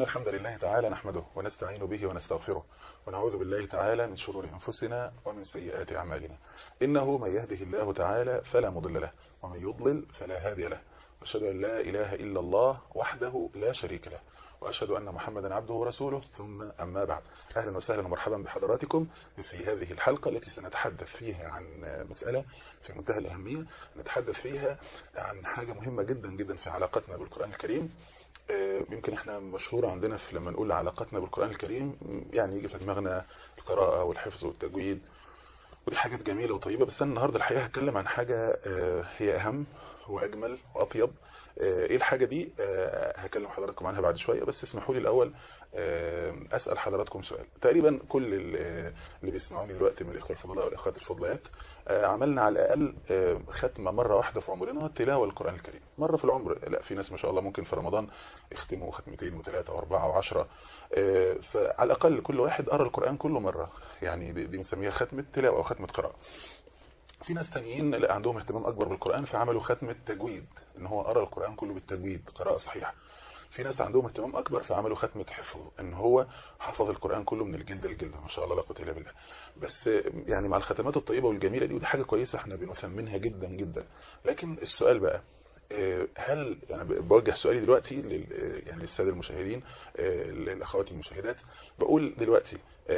إن الحمد لله تعالى نحمده ونستعين به ونستغفره ونعوذ بالله تعالى من شرور أنفسنا ومن سيئات أعمالنا إنه من يهده الله تعالى فلا مضل له ومن يضلل فلا هادي له وأشهد أن لا إله إلا الله وحده لا شريك له وأشهد أن محمدا عبده ورسوله ثم أما بعد أهلا وسهلا ومرحبا بحضراتكم في هذه الحلقة التي سنتحدث فيها عن مسألة في منتهى الأهمية نتحدث فيها عن حاجة مهمة جدا جدا في علاقتنا بالقرآن الكريم يمكن احنا مشهور عندنا في لما نقول علاقتنا بالقرآن الكريم يعني يجي في دماغنا القراءة والحفظ والتجويد ودي حاجات جميلة وطيبة بس أنا النهاردة الحقيقة هتكلم عن حاجة هي أهم وأجمل وأطيب ايه الحاجة دي هكلم حضراتكم عنها بعد شوية بس اسمحوا لي الأول أسأل حضراتكم سؤال تقريبا كل اللي بيسمعوني دلوقتي من الإخوة الفضلاء والإخوات الفضليات عملنا على الأقل ختمة مرة واحدة في عمرنا تلاوة القرآن الكريم مرة في العمر لا في ناس ما شاء الله ممكن في رمضان يختموا ختمتين وثلاثة وأربعة وعشرة فعلى الأقل كل واحد قرأ القرآن كله مرة يعني دي بنسميها ختمة تلاوة أو ختمة قراءة في ناس تانيين لا عندهم اهتمام أكبر بالقرآن فعملوا ختمة تجويد إن هو قرأ القرآن كله بالتجويد قراءة صحيحة في ناس عندهم اهتمام أكبر فعملوا ختمة حفظ إن هو حفظ القرآن كله من الجلد للجلد ما شاء الله لا قوه الا بالله بس يعني مع الختمات الطيبة والجميلة دي ودي حاجة كويسة احنا بنثمنها جدا جدا لكن السؤال بقى هل يعني بوجه سؤالي دلوقتي لل يعني للساده المشاهدين للاخوات المشاهدات بقول دلوقتي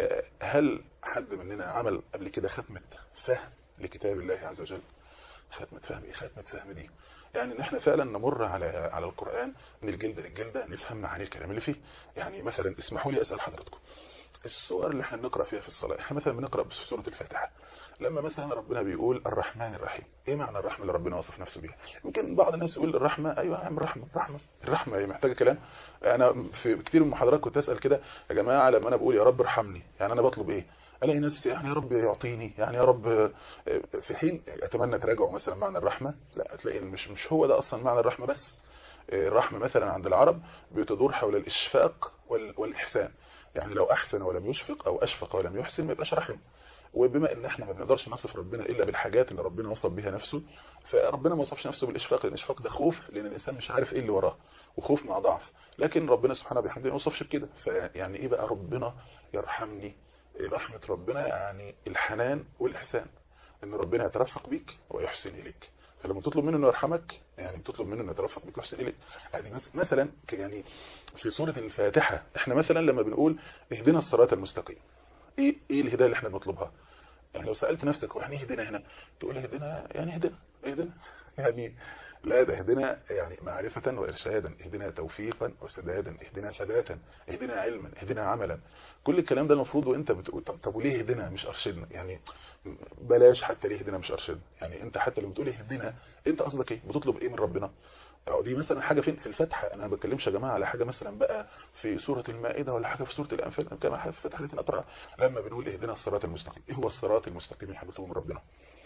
هل حد مننا عمل قبل كده ختمه فهم لكتاب الله عز وجل ختمه فهم ايه ختمه فهم دي يعني ان احنا فعلا نمر على على القران من الجلد للجلده نفهم معاني الكلام اللي فيه يعني مثلا اسمحوا لي اسال حضراتكم السور اللي احنا بنقرا فيها في الصلاه احنا مثلا بنقرا في سوره الفاتحه لما مثلا ربنا بيقول الرحمن الرحيم ايه معنى الرحمه اللي ربنا وصف نفسه بيها يمكن بعض الناس يقول الرحمه ايوه يا عم الرحمه الرحمه الرحمه هي محتاجه كلام انا في كتير من المحاضرات كنت اسال كده يا جماعه لما انا بقول يا رب ارحمني يعني انا بطلب ايه الاقي ناس يعني يا رب يعطيني يعني يا رب في حين اتمنى تراجعوا مثلا معنى الرحمه لا هتلاقي مش مش هو ده اصلا معنى الرحمه بس الرحمه مثلا عند العرب بتدور حول الاشفاق والاحسان يعني لو احسن ولم يشفق او اشفق ولم يحسن ما يبقاش رحم وبما ان احنا ما بنقدرش نصف ربنا الا بالحاجات اللي ربنا وصف بها نفسه فربنا ما وصفش نفسه بالاشفاق لان الاشفاق ده خوف لان الانسان مش عارف ايه اللي وراه وخوف مع ضعف لكن ربنا سبحانه وبحمده ما وصفش بكده فيعني ايه بقى ربنا يرحمني رحمه ربنا يعني الحنان والاحسان ان ربنا يترفق بيك ويحسن اليك فلما تطلب منه انه يرحمك يعني بتطلب منه انه يترفق بك ويحسن اليك يعني مثلا يعني في سوره الفاتحه احنا مثلا لما بنقول اهدنا الصراط المستقيم ايه ايه الهدايه اللي احنا بنطلبها يعني لو سألت نفسك هو يعني اهدنا هنا تقول اهدنا يعني اهدنا اهدنا يعني لا ده اهدنا يعني معرفة وإرشادا اهدنا توفيقا وسدادا اهدنا ثباتا اهدنا علما اهدنا عملا كل الكلام ده المفروض وانت بتقول طب, طب وليه اهدنا مش ارشدنا يعني بلاش حتى ليه اهدنا مش ارشدنا يعني انت حتى لو بتقول اهدنا انت قصدك ايه بتطلب ايه من ربنا دي مثلا حاجة فين في الفتحة انا ما بتكلمش يا جماعة على حاجة مثلا بقى في سورة المائدة ولا حاجة في سورة الانفال انا بتكلم حاجة في فتحة الأطراء لما بنقول اهدنا الصراط المستقيم ايه هو الصراط المستقيم اللي حبيته من ربنا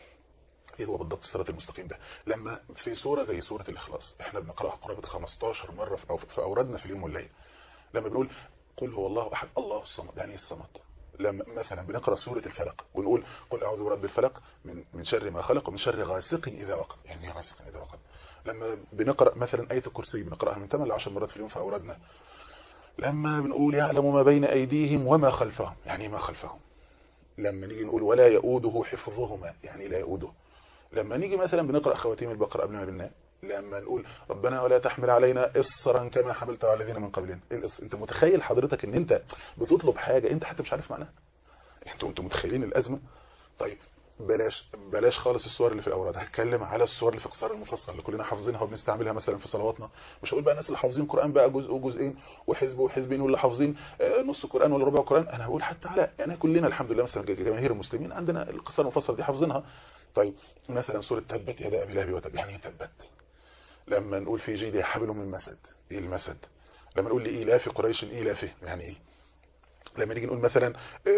ايه هو بالضبط الصراط المستقيم ده لما في سورة زي سورة الاخلاص احنا بنقراها قرابة 15 مرة في, أو في اوردنا في اليوم والليل لما بنقول قل هو الله احد الله الصمد يعني ايه الصمد لما مثلا بنقرا سوره الفلق ونقول قل اعوذ برب الفلق من من شر ما خلق ومن شر غاسق اذا وقب يعني ايه غاسق اذا وقب لما بنقرأ مثلا آية الكرسي بنقرأها من 8 ل 10 مرات في اليوم في أورادنا لما بنقول يعلم ما بين أيديهم وما خلفهم يعني ما خلفهم لما نيجي نقول ولا يؤوده حفظهما يعني لا يؤوده لما نيجي مثلا بنقرأ خواتيم البقرة قبل ما بننام لما نقول ربنا ولا تحمل علينا إصرا كما حملته على الذين من قبلنا ايه الإصر انت متخيل حضرتك ان انت بتطلب حاجة انت حتى مش عارف معناها انتوا انتوا متخيلين الأزمة طيب بلاش بلاش خالص الصور اللي في الاوراد هتكلم على الصور اللي في قصار المفصل اللي كلنا حافظينها وبنستعملها مثلا في صلواتنا مش هقول بقى الناس اللي حافظين قران بقى جزء وجزئين وحزب وحزبين واللي حافظين نص قران ولا ربع قران انا هقول حتى على يعني كلنا الحمد لله مثلا جماهير المسلمين عندنا القصار المفصل دي حافظينها طيب مثلا سوره تبت يدا ابي لهب وتب يعني تبت لما نقول في جيدها حبل من مسد ايه المسد لما نقول لإيلاف قريش إيلافه يعني ايه لما نيجي نقول مثلا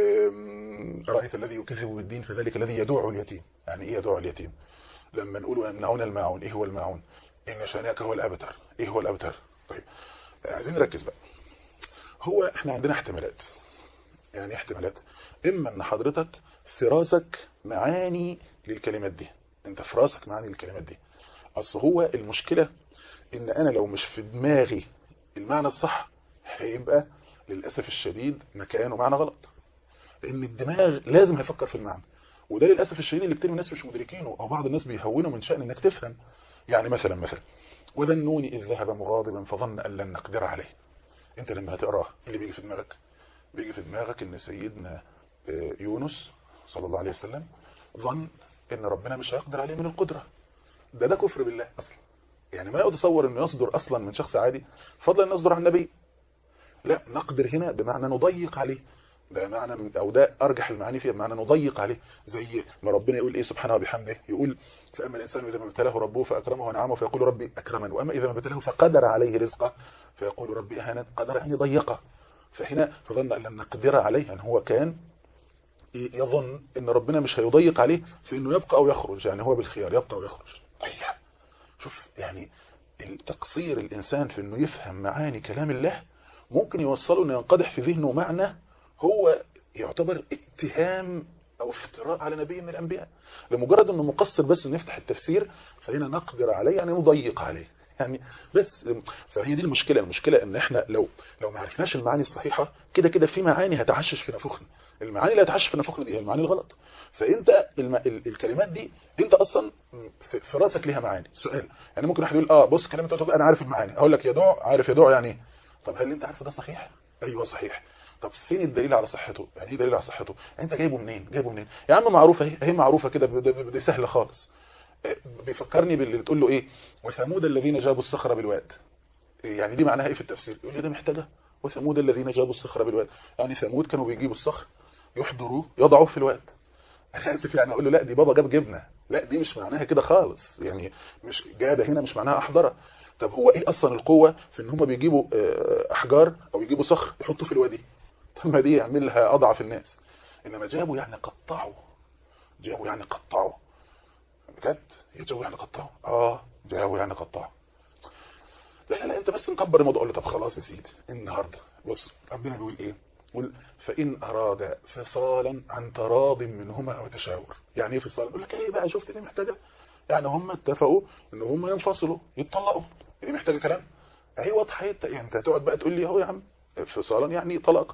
رأيت الذي يكذب بالدين فذلك الذي يدوع اليتيم يعني ايه يدوع اليتيم لما نقول ويمنعون الماعون ايه هو الماعون ان شانئك هو الابتر ايه هو الابتر طيب عايزين نركز بقى هو احنا عندنا احتمالات يعني احتمالات اما ان حضرتك في راسك معاني للكلمات دي انت في راسك معاني للكلمات دي اصل هو المشكلة ان انا لو مش في دماغي المعنى الصح هيبقى للاسف الشديد مكان ومعنى غلط لان الدماغ لازم هيفكر في المعنى وده للاسف الشديد اللي كتير من الناس مش مدركينه او بعض الناس بيهونوا من شأن انك تفهم يعني مثلا مثلا وذنون اذ ذهب مغاضبا فظن ان لن نقدر عليه انت لما هتقراه اللي بيجي في دماغك بيجي في دماغك ان سيدنا يونس صلى الله عليه وسلم ظن ان ربنا مش هيقدر عليه من القدرة ده ده كفر بالله اصلا يعني ما يتصور انه يصدر اصلا من شخص عادي فضلا ان يصدر عن النبي لا نقدر هنا بمعنى نضيق عليه ده معنى من او ده ارجح المعاني فيها بمعنى نضيق عليه زي ما ربنا يقول ايه سبحانه وبحمده يقول فاما الانسان اذا ما ابتلاه ربه فاكرمه ونعمه فيقول ربي اكرمن واما اذا ما ابتلاه فقدر عليه رزقه فيقول ربي اهانن قدر يعني ضيقه فهنا فظن ان لم نقدر عليه ان هو كان يظن ان ربنا مش هيضيق عليه في انه يبقى او يخرج يعني هو بالخيار يبقى او يخرج ايوه شوف يعني تقصير الانسان في انه يفهم معاني كلام الله ممكن يوصله انه ينقدح في ذهنه معنى هو يعتبر اتهام او افتراء على نبي من الانبياء لمجرد انه مقصر بس انه يفتح التفسير فهنا نقدر عليه يعني نضيق عليه يعني بس فهي دي المشكلة المشكلة ان احنا لو لو ما عرفناش المعاني الصحيحة كده كده في معاني هتعشش في نفوخنا المعاني اللي هتعشش في نفوخنا دي هي المعاني الغلط فانت الم... ال... الكلمات دي انت اصلا في, في راسك ليها معاني سؤال يعني ممكن واحد يقول اه بص كلمه انت انا عارف المعاني اقول لك يدعو عارف يدعو يعني طب هل انت عارف ده صحيح ايوه صحيح طب فين الدليل على صحته يعني ايه دليل على صحته انت جايبه منين جايبه منين يا عم معروفه اهي اهي معروفه كده دي سهله خالص بيفكرني باللي بتقول له ايه وثمود الذين جابوا الصخره بالواد يعني دي معناها ايه في التفسير يقول لي ده محتاجه وثمود الذين جابوا الصخره بالواد يعني ثمود كانوا بيجيبوا الصخر يحضروه يضعوه في الواد انا اسف يعني اقول له لا دي بابا جاب جبنه لا دي مش معناها كده خالص يعني مش جابه هنا مش معناها احضره طب هو ايه اصلا القوه في ان هم بيجيبوا احجار او يجيبوا صخر يحطوه في الوادي طب ما دي يعملها اضعف الناس انما جابوا يعني قطعوا جابوا يعني قطعوا بجد جابوا يعني قطعوا اه جابوا يعني قطعوا لا لا لا انت بس مكبر الموضوع له طب خلاص يا سيدي النهارده بص ربنا بيقول ايه يقول فإن أراد فصالا عن تراض منهما أو تشاور يعني ايه فصال يقول لك ايه بقى شفت دي محتاجة يعني هم اتفقوا ان هم ينفصلوا يتطلقوا دي محتاجة كلام اهي واضحة يعني انت هتقعد بقى تقول لي اهو يا عم فصالا يعني طلاق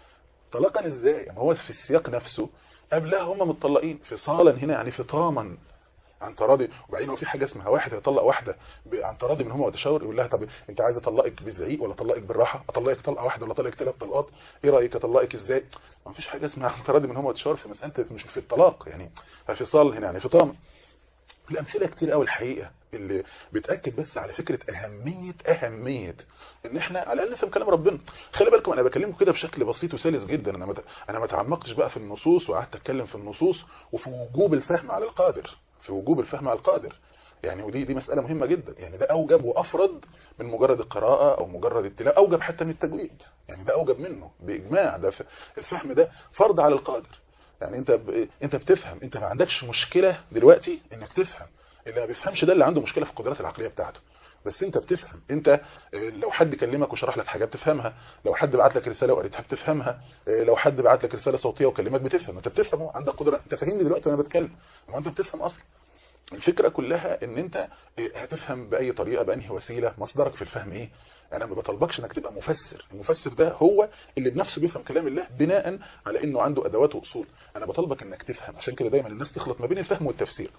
طلاقا ازاي يعني هو في السياق نفسه قبلها هم متطلقين فصالا هنا يعني فطاما عن تراضي وبعدين هو في حاجه اسمها واحد هيطلق واحده عن تراضي من هم وتشاور يقول لها طب انت عايز اطلقك بالزعيق ولا اطلقك بالراحه اطلقك طلقه واحده ولا اطلقك ثلاث طلقات ايه رايك اطلقك ازاي ما فيش حاجه اسمها عن تراضي من هم وتشاور في مساله مش في الطلاق يعني فصال هنا يعني فطام الامثله كتير قوي الحقيقه اللي بتاكد بس على فكره اهميه اهميه ان احنا على الاقل نفهم كلام ربنا خلي بالكم انا بكلمكم كده بشكل بسيط وسلس جدا انا مت... انا ما تعمقتش بقى في النصوص وقعدت اتكلم في النصوص وفي وجوب الفهم على القادر في وجوب الفهم على القادر يعني ودي دي مسألة مهمة جدا يعني ده أوجب وأفرد من مجرد القراءة أو مجرد التلاوة أوجب حتى من التجويد يعني ده أوجب منه بإجماع ده الفهم ده فرض على القادر يعني أنت ب... أنت بتفهم أنت ما عندكش مشكلة دلوقتي إنك تفهم اللي ما بيفهمش ده اللي عنده مشكلة في القدرات العقلية بتاعته بس انت بتفهم انت لو حد كلمك وشرح لك حاجه بتفهمها لو حد بعت لك رساله وقريتها بتفهمها لو حد بعت لك رساله صوتيه وكلمك بتفهم انت بتفهم عندك قدره انت فاهمني دلوقتي وانا بتكلم ما انت بتفهم اصلا الفكره كلها ان انت هتفهم باي طريقه بانهي وسيله مصدرك في الفهم ايه انا ما بطلبكش انك تبقى مفسر المفسر ده هو اللي بنفسه بيفهم كلام الله بناء على انه عنده ادوات واصول انا بطلبك انك تفهم عشان كده دايما الناس تخلط ما بين الفهم والتفسير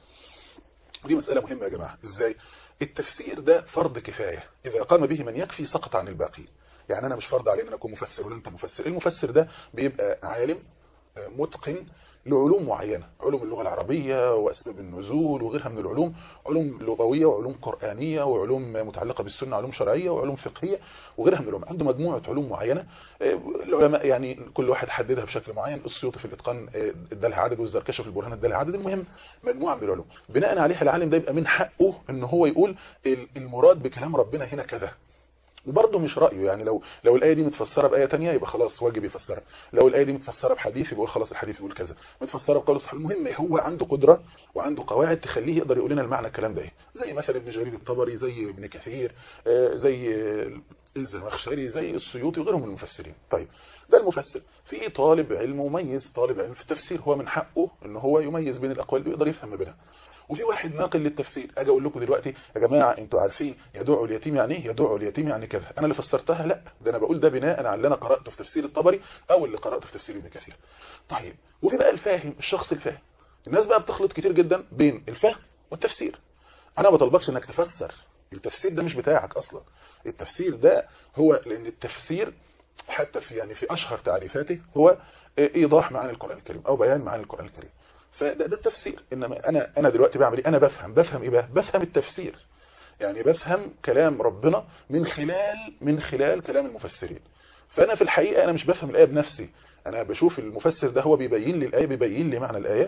ودي مساله مهمه يا جماعه ازاي التفسير ده فرض كفاية إذا قام به من يكفي سقط عن الباقي يعني أنا مش فرض علينا أن أكون مفسر ولا أنت مفسر المفسر ده بيبقى عالم متقن لعلوم معينة علوم اللغة العربية وأسباب النزول وغيرها من العلوم علوم لغوية وعلوم قرآنية وعلوم متعلقة بالسنة علوم شرعية وعلوم فقهية وغيرها من العلوم عنده مجموعة علوم معينة العلماء يعني كل واحد حددها بشكل معين السيوطي في الإتقان ادالها عدد والزركشة في البرهان ادالها عدد المهم مجموعة من العلوم بناء عليها العالم ده يبقى من حقه ان هو يقول المراد بكلام ربنا هنا كذا وبرضه مش رأيه يعني لو لو الآية دي متفسرة بآية تانية يبقى خلاص واجب يفسرها لو الآية دي متفسرة بحديث يقول خلاص الحديث يقول كذا متفسرة بقول صح المهم هو عنده قدرة وعنده قواعد تخليه يقدر يقول لنا المعنى الكلام ده ايه زي مثلا ابن جرير الطبري زي ابن كثير زي الزمخشري زي السيوطي وغيرهم من المفسرين طيب ده المفسر في طالب علم مميز طالب علم في التفسير هو من حقه ان هو يميز بين الاقوال دي ويقدر يفهم بينها وفي واحد ناقل للتفسير اجي اقول لكم دلوقتي يا جماعه انتوا عارفين يدعو اليتيم يعني ايه يدعو اليتيم يعني كذا انا اللي فسرتها لا ده انا بقول ده بناء على اللي انا قراته في تفسير الطبري او اللي قراته في تفسير ابن كثير طيب وفي بقى الفاهم الشخص الفاهم الناس بقى بتخلط كتير جدا بين الفهم والتفسير انا ما بطلبكش انك تفسر التفسير ده مش بتاعك اصلا التفسير ده هو لان التفسير حتى في يعني في اشهر تعريفاته هو ايضاح معاني القران الكريم او بيان معاني القران الكريم فده ده التفسير انما انا انا دلوقتي بعمل ايه انا بفهم بفهم ايه بقى بفهم التفسير يعني بفهم كلام ربنا من خلال من خلال كلام المفسرين فانا في الحقيقه انا مش بفهم الايه بنفسي انا بشوف المفسر ده هو بيبين لي الايه بيبين لي معنى الايه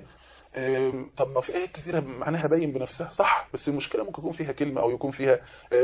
طب ما في ايات كثيره معناها باين بنفسها صح بس المشكله ممكن يكون فيها كلمه او يكون فيها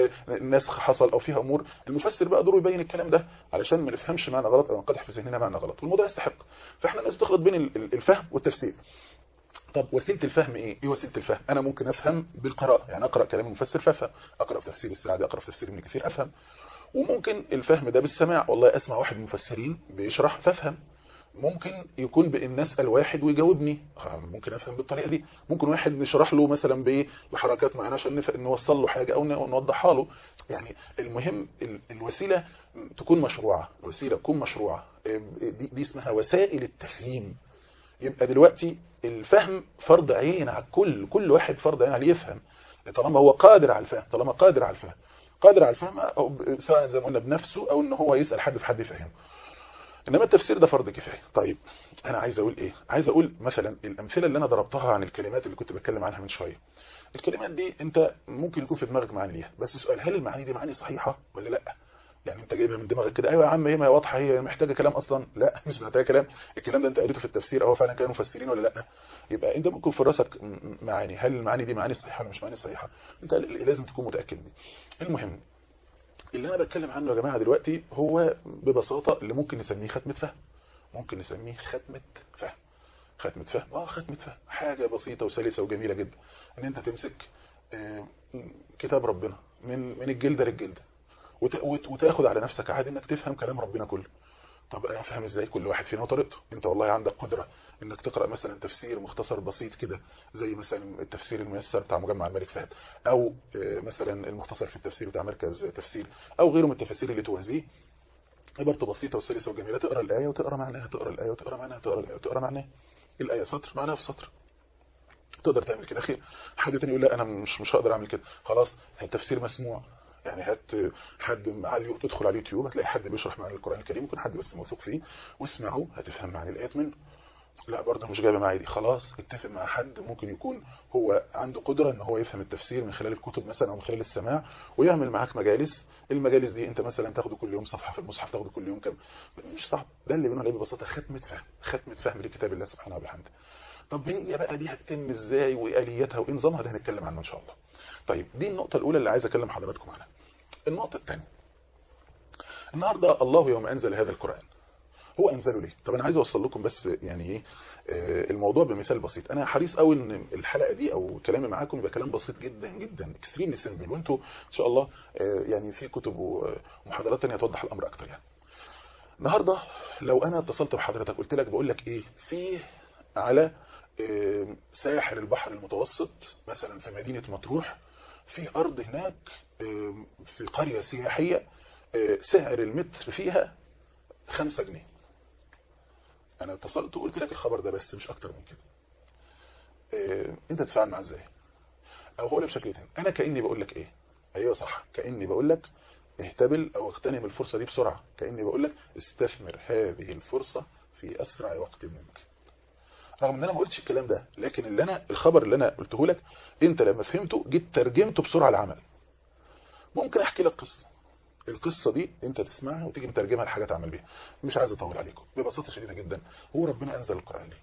نسخ حصل او فيها امور المفسر بقى دوره يبين الكلام ده علشان ما نفهمش معنى غلط او نقدح في ذهننا معنى غلط والموضوع يستحق فاحنا الناس بتخلط بين الفهم والتفسير طب وسيله الفهم ايه ايه وسيله الفهم انا ممكن افهم بالقراءه يعني اقرا كلام المفسر فافهم اقرا في تفسير السعدي اقرا في تفسير ابن كثير افهم وممكن الفهم ده بالسماع والله اسمع واحد من المفسرين بيشرح فافهم ممكن يكون بان اسال واحد ويجاوبني ممكن افهم بالطريقه دي ممكن واحد نشرح له مثلا بايه بحركات معينه عشان نوصل له حاجه او نوضحها له يعني المهم الوسيله تكون مشروعه الوسيله تكون مشروعه دي, دي اسمها وسائل التفهيم يبقى دلوقتي الفهم فرض عين على الكل كل واحد فرض عين عليه يفهم طالما هو قادر على الفهم طالما قادر على الفهم قادر على الفهم أو سواء زي ما قلنا بنفسه او ان هو يسال حد في حد يفهمه انما التفسير ده فرض كفايه طيب انا عايز اقول ايه عايز اقول مثلا الامثله اللي انا ضربتها عن الكلمات اللي كنت بتكلم عنها من شويه الكلمات دي انت ممكن يكون في دماغك معاني ليها بس السؤال هل المعاني دي معاني صحيحه ولا لا يعني انت جايبها من دماغك كده ايوه يا عم هي ما هي واضحه هي محتاجه كلام اصلا لا مش محتاجه كلام الكلام ده انت قريته في التفسير او فعلا كانوا مفسرين ولا لا يبقى انت ممكن في راسك معاني هل المعاني دي معاني صحيحه ولا مش معاني صحيحه انت لازم تكون متاكد دي المهم اللي انا بتكلم عنه يا جماعه دلوقتي هو ببساطه اللي ممكن نسميه ختمه فهم ممكن نسميه ختمه فهم ختمه فهم اه ختمه فهم حاجه بسيطه وسلسه وجميله جدا ان انت تمسك كتاب ربنا من من الجلده للجلده وتاخد على نفسك عادي انك تفهم كلام ربنا كله طب انا افهم ازاي كل واحد فينا وطريقته انت والله عندك قدره انك تقرا مثلا تفسير مختصر بسيط كده زي مثلا التفسير الميسر بتاع مجمع الملك فهد او مثلا المختصر في التفسير بتاع مركز تفسير او غيره من التفاسير اللي توازيه عبارته بسيطه وسلسه وجميله تقرا الايه وتقرا معناها تقرا الايه وتقرا معناها تقرا الايه وتقرا معناها الايه سطر معناها في سطر تقدر تعمل كده خير حد تاني يقول لا انا مش مش هقدر اعمل كده خلاص التفسير مسموع يعني هات حد على تدخل على اليوتيوب هتلاقي حد بيشرح معاني القران الكريم ممكن حد بس موثوق فيه واسمعه هتفهم معاني الايات منه لا برضه مش جايبه معايا دي خلاص اتفق مع حد ممكن يكون هو عنده قدره ان هو يفهم التفسير من خلال الكتب مثلا او من خلال السماع ويعمل معاك مجالس المجالس دي انت مثلا تاخده كل يوم صفحه في المصحف تاخده كل يوم كم مش صعب ده اللي بنقول عليه ببساطه ختمه فهم ختمه فهم لكتاب الله سبحانه وبحمده طب هي بقى دي هتتم ازاي والياتها وايه نظامها ده هنتكلم عنه ان شاء الله طيب دي النقطه الاولى اللي عايز اكلم حضراتكم عنها النقطه الثانيه النهارده الله يوم انزل هذا القران هو انزله ليه طب انا عايز اوصل لكم بس يعني ايه الموضوع بمثال بسيط انا حريص قوي ان الحلقه دي او كلامي معاكم يبقى كلام بسيط جدا جدا اكستريملي سيمبل وانتوا ان شاء الله يعني في كتب ومحاضرات ثانيه توضح الامر اكتر يعني النهارده لو انا اتصلت بحضرتك قلت لك بقول لك ايه في على ساحل البحر المتوسط مثلا في مدينه مطروح في ارض هناك في قريه سياحيه سعر المتر فيها 5 جنيه انا اتصلت وقلت لك الخبر ده بس مش اكتر من كده إيه انت تتفاعل معاه ازاي او هقولها بشكل تاني انا كاني بقول لك ايه ايوه صح كاني بقول لك اهتبل او اغتنم الفرصه دي بسرعه كاني بقول لك استثمر هذه الفرصه في اسرع وقت ممكن رغم ان انا ما قلتش الكلام ده لكن اللي انا الخبر اللي انا قلته لك انت لما فهمته جيت ترجمته بسرعه لعمل ممكن احكي لك قصه القصة دي انت تسمعها وتيجي مترجمها لحاجة تعمل بيها مش عايز اطول عليكم ببساطة شديدة جدا هو ربنا انزل القرآن ليه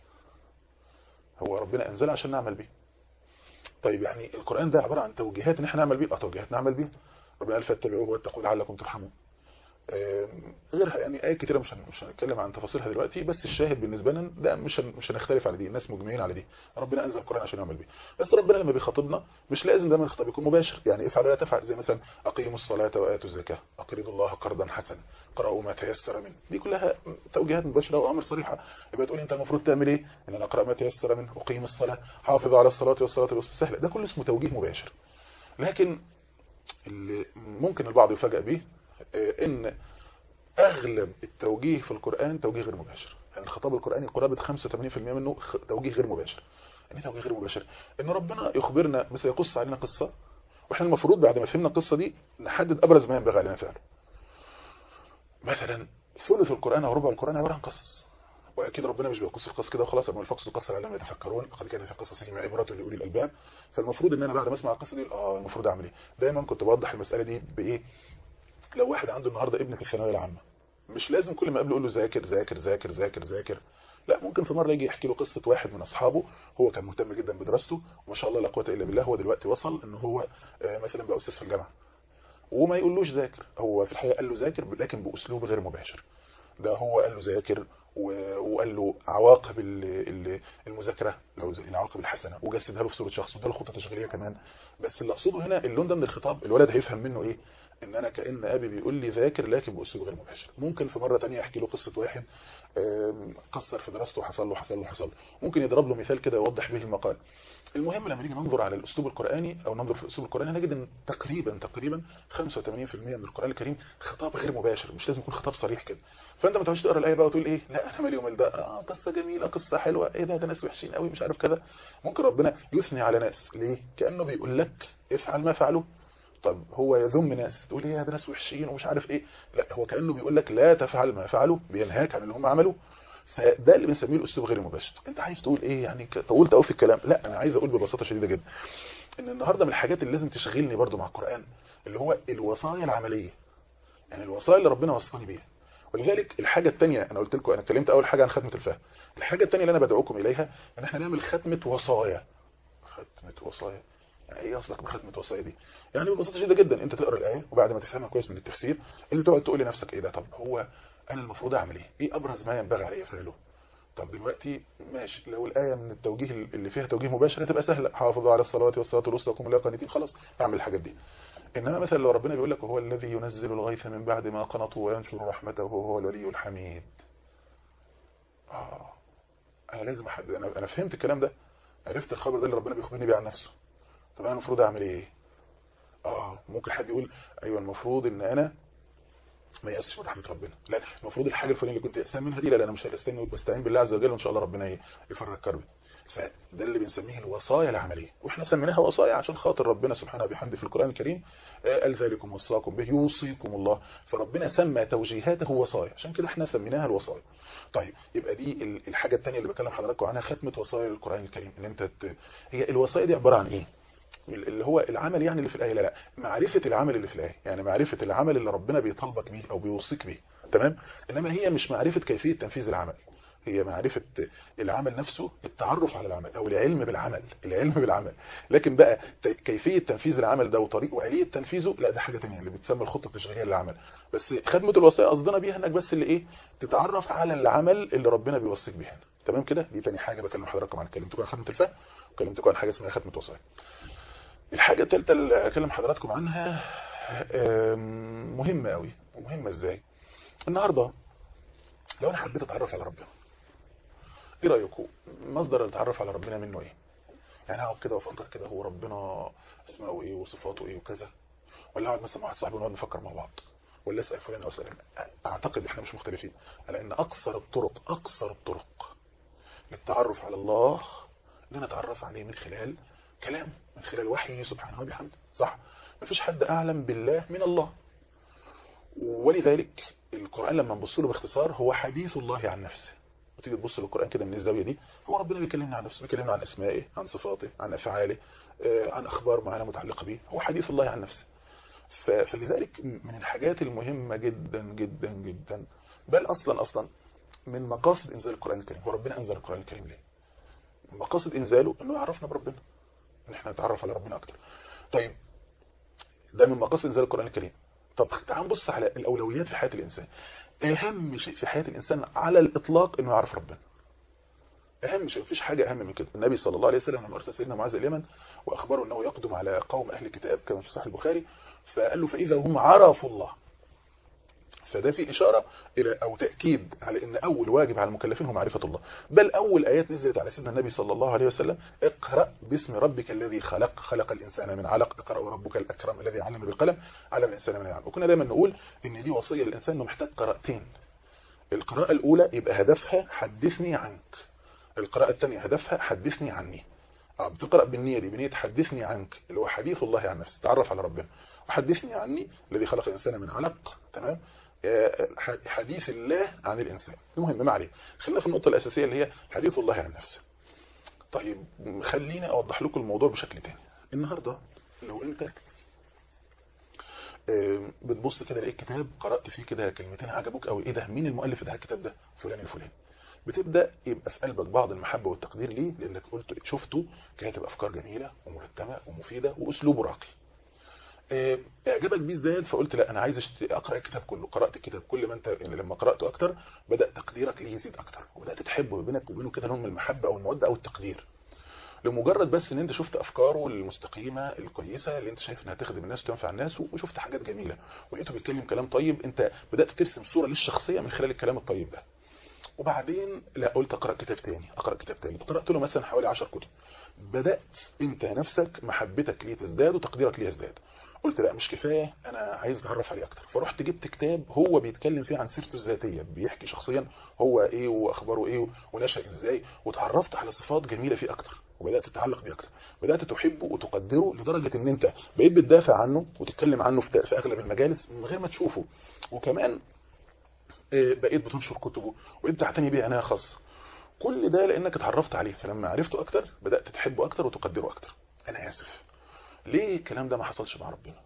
هو ربنا انزله عشان نعمل بيه طيب يعني القرآن ده عبارة عن توجيهات ان احنا نعمل بيه اه توجيهات نعمل بيه ربنا قال فاتبعوه واتقوا لعلكم ترحمون غيرها يعني ايات كتيره مش مش هنتكلم عن تفاصيلها دلوقتي بس الشاهد بالنسبه لنا ده مش مش هنختلف على دي الناس مجمعين على دي ربنا انزل القران عشان نعمل بيه بس ربنا لما بيخاطبنا مش لازم دايما الخطاب يكون مباشر يعني افعل ولا تفعل زي مثلا اقيموا الصلاه واتوا الزكاه اقرضوا الله قرضا حسنا اقرأوا ما تيسر منه دي كلها توجيهات مباشره واوامر صريحه يبقى تقول انت المفروض تعمل ايه ان انا اقرا ما تيسر منه اقيم الصلاه حافظ على الصلاه والصلاه الوسطى سهله ده كله اسمه توجيه مباشر لكن اللي ممكن البعض يفاجئ به ان اغلب التوجيه في القرآن توجيه غير مباشر يعني الخطاب القرآني قرابة 85% منه توجيه غير مباشر يعني توجيه غير مباشر ان ربنا يخبرنا بس يقص علينا قصة واحنا المفروض بعد ما فهمنا القصة دي نحدد ابرز ما ينبغي علينا فعله مثلا ثلث القرآن او ربع القرآن عبارة عن قصص واكيد ربنا مش بيقص القصص كده وخلاص اما الفقص القصه لعلهم يتفكرون قد كان في قصصهم عبره لاولي الالباب فالمفروض ان انا بعد ما اسمع القصه دي اه المفروض اعمل ايه دايما كنت بوضح المساله دي بايه لو واحد عنده النهارده ابن في الثانويه العامه مش لازم كل ما قبله يقول له ذاكر ذاكر ذاكر ذاكر ذاكر لا ممكن في مره يجي يحكي له قصه واحد من اصحابه هو كان مهتم جدا بدراسته وما شاء الله لا قوه الا بالله هو دلوقتي وصل ان هو مثلا بقى استاذ في الجامعه وما يقولوش ذاكر هو في الحقيقه قال له ذاكر لكن باسلوب غير مباشر ده هو قال له ذاكر وقال له عواقب المذاكره لو العواقب الحسنه وجسدها له في صوره شخص وده له خطه تشغيليه كمان بس اللي اقصده هنا اللون ده من الخطاب الولد هيفهم منه ايه ان انا كأن ابي بيقول لي ذاكر لكن باسلوب غير مباشر ممكن في مرة تانية احكي له قصة واحد قصر في دراسته وحصل له حصل له حصل له ممكن يضرب له مثال كده يوضح به المقال المهم لما نيجي ننظر على الاسلوب القرآني او ننظر في الاسلوب القرآني نجد ان تقريبا تقريبا 85% من القرآن الكريم خطاب غير مباشر مش لازم يكون خطاب صريح كده فانت ما تقعدش تقرا الايه بقى وتقول ايه لا انا مالي ومال ده آه قصه جميله قصه حلوه ايه ده ده ناس وحشين قوي مش عارف كذا ممكن ربنا يثني على ناس ليه كانه بيقول لك افعل ما فعلوا طب هو يذم ناس تقول ايه ده ناس وحشين ومش عارف ايه لا هو كانه بيقول لك لا تفعل ما فعلوا بينهاك عن اللي هم عملوه فده اللي بنسميه الاسلوب غير مباشر انت عايز تقول ايه يعني طولت قوي في الكلام لا انا عايز اقول ببساطه شديده جدا ان النهارده من الحاجات اللي لازم تشغلني برضو مع القران اللي هو الوصايا العمليه يعني الوصايا اللي ربنا وصاني بيها ولذلك الحاجه الثانيه انا قلت لكم انا اتكلمت اول حاجه عن ختمه الفهم الحاجه الثانيه اللي انا بدعوكم اليها ان احنا نعمل ختمه وصايا ختمه وصايا يعني ايه قصدك بختمه وصايا دي يعني ببساطه شديده جدا انت تقرا الايه وبعد ما تفهمها كويس من التفسير انت تقعد تقول لنفسك ايه ده طب هو انا المفروض اعمل ايه ايه ابرز ما ينبغي علي فعله طب دلوقتي ماشي لو الايه من التوجيه اللي فيها توجيه مباشر هتبقى سهله حافظوا على الصلاه والصلاه الوسطى وقوموا لله قانتين خلاص اعمل الحاجات دي انما مثلا لو ربنا بيقول لك هو الذي ينزل الغيث من بعد ما قنطوا وينشر رحمته وهو الولي الحميد اه انا لازم احد انا انا فهمت الكلام ده عرفت الخبر ده اللي ربنا بيخبرني بيه عن نفسه طب انا المفروض اعمل ايه اه ممكن حد يقول ايوه المفروض ان انا ما يأسش من رحمه ربنا لا المفروض الحاجه الفلانيه اللي كنت يأسان منها دي لا, لا انا مش هستنى بستعين بالله عز وجل وان شاء الله ربنا يفرج كربي فده اللي بنسميه الوصايا العمليه واحنا سميناها وصايا عشان خاطر ربنا سبحانه وبحمده في القران الكريم قال ذلكم وصاكم به يوصيكم الله فربنا سمى توجيهاته وصايا عشان كده احنا سميناها الوصايا طيب يبقى دي الحاجه الثانيه اللي بكلم حضراتكم عنها ختمه وصايا القران الكريم ان انت ت... هي الوصايا دي عباره عن ايه اللي هو العمل يعني اللي في الآية لا لا معرفة العمل اللي في الآية يعني معرفة العمل اللي ربنا بيطالبك بيه أو بيوصيك بيه تمام إنما هي مش معرفة كيفية تنفيذ العمل هي معرفة العمل نفسه التعرف على العمل أو العلم بالعمل العلم بالعمل لكن بقى كيفية تنفيذ العمل ده وطريق وآلية تنفيذه لا ده حاجة تانية اللي بتسمى الخطة التشغيلية للعمل بس خدمة الوصايا قصدنا بيها انك بس اللي ايه تتعرف على العمل اللي ربنا بيوصيك بيه تمام كده دي تاني حاجة بكلم حضراتكم عن كلمتكم عن خدمة الفهم وكلمتكم عن حاجة اسمها ختمة وصايا الحاجة الثالثة اللي أكلم حضراتكم عنها مهمة قوي ومهمة ازاي النهاردة لو أنا حبيت أتعرف على ربنا ايه رأيكم مصدر التعرف على ربنا منه ايه يعني اقعد كده وافكر كده هو ربنا اسماءه ايه وصفاته ايه وكذا ولا اقعد مثلا مع واحد صاحبي ونقعد نفكر مع بعض ولا اسال فلان او اسال اعتقد احنا مش مختلفين على ان اقصر الطرق اقصر الطرق للتعرف على الله ان نتعرف عليه من خلال كلام من خلال وحيه سبحانه وبحمده صح مفيش حد أعلم بالله من الله ولذلك القرآن لما نبص له باختصار هو حديث الله عن نفسه وتيجي تبص للقرآن كده من الزاوية دي هو ربنا بيكلمنا عن نفسه بيكلمنا عن أسمائه عن صفاته عن أفعاله عن أخبار معينة متعلقة به هو حديث الله عن نفسه فلذلك من الحاجات المهمة جدا جدا جدا بل أصلا أصلا من مقاصد إنزال القرآن الكريم هو ربنا أنزل القرآن الكريم ليه مقاصد إنزاله أنه يعرفنا بربنا ان احنا نتعرف على ربنا اكتر طيب ده من مقاصد انزال القرآن الكريم طب تعال نبص على الاولويات في حياه الانسان اهم شيء في حياه الانسان على الاطلاق انه يعرف ربنا اهم شيء مفيش حاجه اهم من كده النبي صلى الله عليه وسلم لما ارسل سيدنا معاذ اليمن واخبره انه يقدم على قوم اهل الكتاب كما في صحيح البخاري فقال له فاذا هم عرفوا الله فده في إشارة إلى أو تأكيد على أن أول واجب على المكلفين هو معرفة الله بل أول آيات نزلت على سيدنا النبي صلى الله عليه وسلم اقرأ باسم ربك الذي خلق خلق الإنسان من علق اقرأ وربك الأكرم الذي علم بالقلم علم الإنسان من يعلم وكنا دايما نقول أن دي وصية للإنسان أنه محتاج قراءتين القراءة الأولى يبقى هدفها حدثني عنك القراءة الثانية هدفها حدثني عني بتقرأ بالنية دي بنية حدثني عنك اللي هو حديث الله عن نفسه تعرف على ربنا وحدثني عني الذي خلق الإنسان من علق تمام حديث الله عن الإنسان المهم ما عليه خلينا في النقطة الأساسية اللي هي حديث الله عن نفسه طيب خليني أوضح لكم الموضوع بشكل تاني النهاردة لو أنت بتبص كده لقيت كتاب قرأت فيه كده كلمتين عجبوك قوي ايه ده مين المؤلف بتاع الكتاب ده فلان الفلاني بتبدأ يبقى في قلبك بعض المحبة والتقدير ليه لأنك قلت شفته كاتب أفكار جميلة ومرتبة ومفيدة وأسلوبه راقي اعجبك بيه ازداد فقلت لا انا عايز اقرا الكتاب كله قرات الكتاب كل ما انت لما قراته اكتر بدا تقديرك ليه يزيد اكتر وبدات تحبه بينك وبينه كده نوع من المحبه او الموده او التقدير لمجرد بس ان انت شفت افكاره المستقيمه الكويسه اللي انت شايف انها تخدم الناس وتنفع الناس وشفت حاجات جميله ولقيته بيتكلم كلام طيب انت بدات ترسم صوره للشخصيه من خلال الكلام الطيب ده وبعدين لا قلت اقرا كتاب تاني اقرا كتاب تاني قرات له مثلا حوالي 10 كتب بدات انت نفسك محبتك ليه تزداد وتقديرك ليه يزداد قلت لا مش كفايه انا عايز اتعرف عليه اكتر فرحت جبت كتاب هو بيتكلم فيه عن سيرته الذاتيه بيحكي شخصيا هو ايه واخباره ايه ونشا ازاي وتعرفت على صفات جميله فيه اكتر وبدات تتعلق بيه اكتر بدات تحبه وتقدره لدرجه ان انت بقيت بتدافع عنه وتتكلم عنه في اغلب المجالس من غير ما تشوفه وكمان بقيت بتنشر كتبه وانت تعتني بيه عنايه خاصه كل ده لانك اتعرفت عليه فلما عرفته اكتر بدات تحبه اكتر وتقدره اكتر انا اسف ليه الكلام ده ما حصلش مع ربنا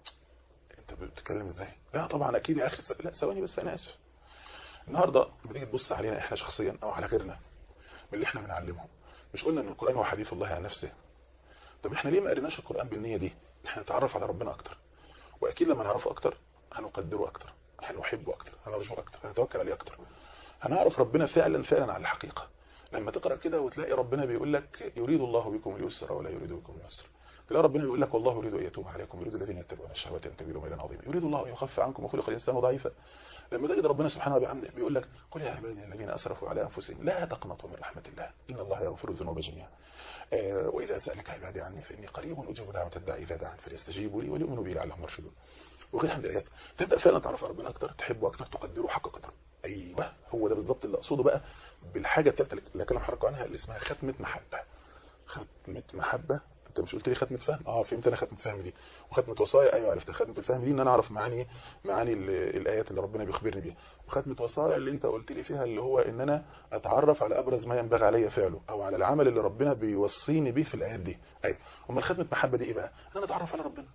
انت بتتكلم ازاي لا طبعا اكيد يا اخي لا ثواني بس انا اسف النهارده بتيجي تبص علينا احنا شخصيا او على غيرنا من اللي احنا بنعلمهم مش قلنا ان القران هو حديث الله عن نفسه طب احنا ليه ما قريناش القران بالنيه دي احنا نتعرف على ربنا اكتر واكيد لما نعرفه اكتر هنقدره اكتر هنحبه اكتر هنرجوه اكتر هنتوكل عليه اكتر هنعرف ربنا فعلا فعلا على الحقيقه لما تقرا كده وتلاقي ربنا بيقول لك يريد الله بكم اليسر ولا يريد بكم العسر تلاقي ربنا بيقول لك والله يريد ان يتوب عليكم يريد الذين يتبعون الشهوات ان تميلوا ميلا عظيما يريد الله ان يخفف عنكم وخلق الانسان ضعيفا لما تجد ربنا سبحانه وتعالى بيقول لك قل يا عبادي الذين اسرفوا على انفسهم لا تقنطوا من رحمه الله ان الله يغفر الذنوب جميعا آه واذا سالك عبادي عني فاني قريب اجيب دعوه الداعي اذا دعان فليستجيبوا لي وليؤمنوا بي لعلهم يرشدون وغيرها من الايات تبدا فعلا تعرف ربنا اكتر تحبه اكتر تقدره حق قدره ايوه هو ده بالظبط اللي اقصده بقى بالحاجه الثالثه اللي كلام حضرتك عنها اللي اسمها ختمه محبه ختمه محبه انت مش قلت لي ختمه فهم اه فهمت انا ختمه فهم دي وختمه وصايا ايوه عرفت ختمه الفهم دي ان انا اعرف معاني معاني الايات اللي ربنا بيخبرني بيها وختمه وصايا اللي انت قلت لي فيها اللي هو ان انا اتعرف على ابرز ما ينبغي علي فعله او على العمل اللي ربنا بيوصيني بيه في الايات دي ايوه امال ختمه محبه دي ايه بقى انا اتعرف على ربنا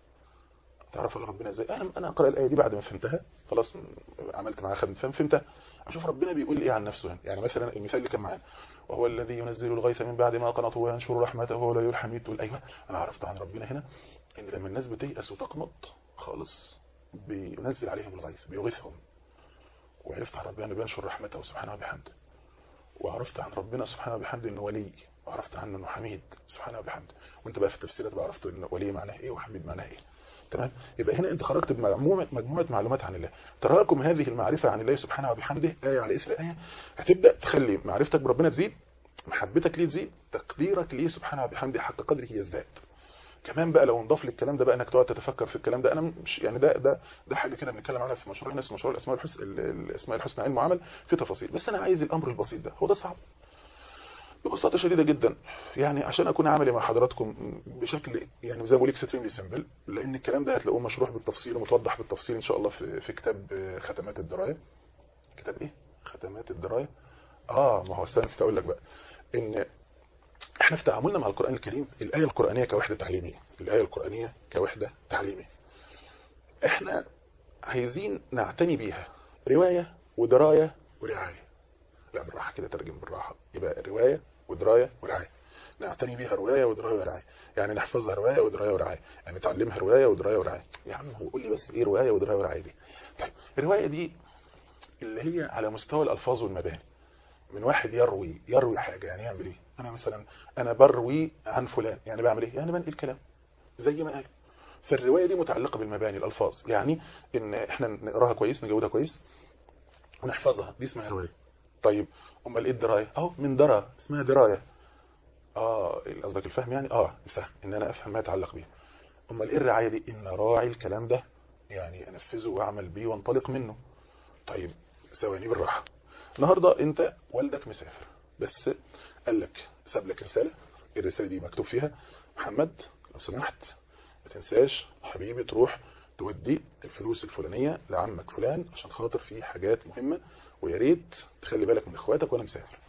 اتعرف على ربنا ازاي انا انا اقرا الايه دي بعد ما فهمتها خلاص عملت معاها ختمه فهم فهمتها اشوف ربنا بيقول ايه عن نفسه يعني, يعني مثلا المثال اللي كان معانا وهو الذي ينزل الغيث من بعد ما قنطوا وينشر رحمته ولا يرحم تقول ايوه انا عرفت عن ربنا هنا ان لما الناس بتيأس وتقنط خالص بينزل عليهم الغيث بيغيثهم وعرفت عن ربنا بينشر رحمته سبحانه وبحمده وعرفت عن ربنا سبحانه وبحمده انه ولي وعرفت عنه انه حميد سبحانه وبحمده وانت بقى في التفسيرات بقى عرفت ان ولي معناه ايه وحميد معناه ايه تمام يبقى هنا انت خرجت بمجموعه مجموعه معلومات عن الله تراكم هذه المعرفه عن الله سبحانه وبحمده ايه على اثر ايه هتبدا تخلي معرفتك بربنا تزيد محبتك ليه تزيد تقديرك ليه سبحانه وبحمده حق قدره يزداد كمان بقى لو نضاف للكلام ده بقى انك تقعد تتفكر في الكلام ده انا مش يعني ده ده ده حاجه كده بنتكلم عنها في مشروع الناس مشروع الاسماء الحسنى الاسماء الحسنى علم وعمل في تفاصيل بس انا عايز الامر البسيط ده هو ده صعب ببساطه شديده جدا يعني عشان اكون عملي مع حضراتكم بشكل يعني زي ما بقول اكستريملي سمبل لان الكلام ده هتلاقوه مشروح بالتفصيل ومتوضح بالتفصيل ان شاء الله في في كتاب ختمات الدرايه كتاب ايه ختمات الدرايه اه ما هو استنى نسيت اقول لك بقى ان احنا في تعاملنا مع القران الكريم الايه القرانيه كوحده تعليميه الايه القرانيه كوحده تعليميه احنا عايزين نعتني بيها روايه ودرايه ورعايه لا بالراحه كده ترجم بالراحه يبقى روايه ودرايه ورعايه نعتني بيها روايه ودرايه ورعايه يعني نحفظها روايه ودرايه ورعايه يعني نتعلمها روايه ودرايه ورعايه يا عم هو قول لي بس ايه روايه ودرايه ورعايه دي طيب الروايه دي اللي هي على مستوى الالفاظ والمباني من واحد يروي يروي حاجه يعني يعمل ايه انا مثلا انا بروي عن فلان يعني بعمل ايه يعني بنقل كلام زي ما قال فالروايه دي متعلقه بالمباني الالفاظ يعني ان احنا نقراها كويس نجودها كويس ونحفظها دي اسمها روايه طيب امال ايه الدرايه اهو من درى اسمها درايه اه قصدك الفهم يعني اه الفهم ان انا افهم ما يتعلق بيه امال ايه الرعايه دي ان راعي الكلام ده يعني انفذه واعمل بيه وانطلق منه طيب ثواني بالراحه النهارده انت والدك مسافر بس قال لك ساب لك رساله الرساله دي مكتوب فيها محمد لو سمحت ما تنساش حبيبي تروح تودي الفلوس الفلانيه لعمك فلان عشان خاطر في حاجات مهمه ويا ريت تخلي بالك من اخواتك وانا مسافر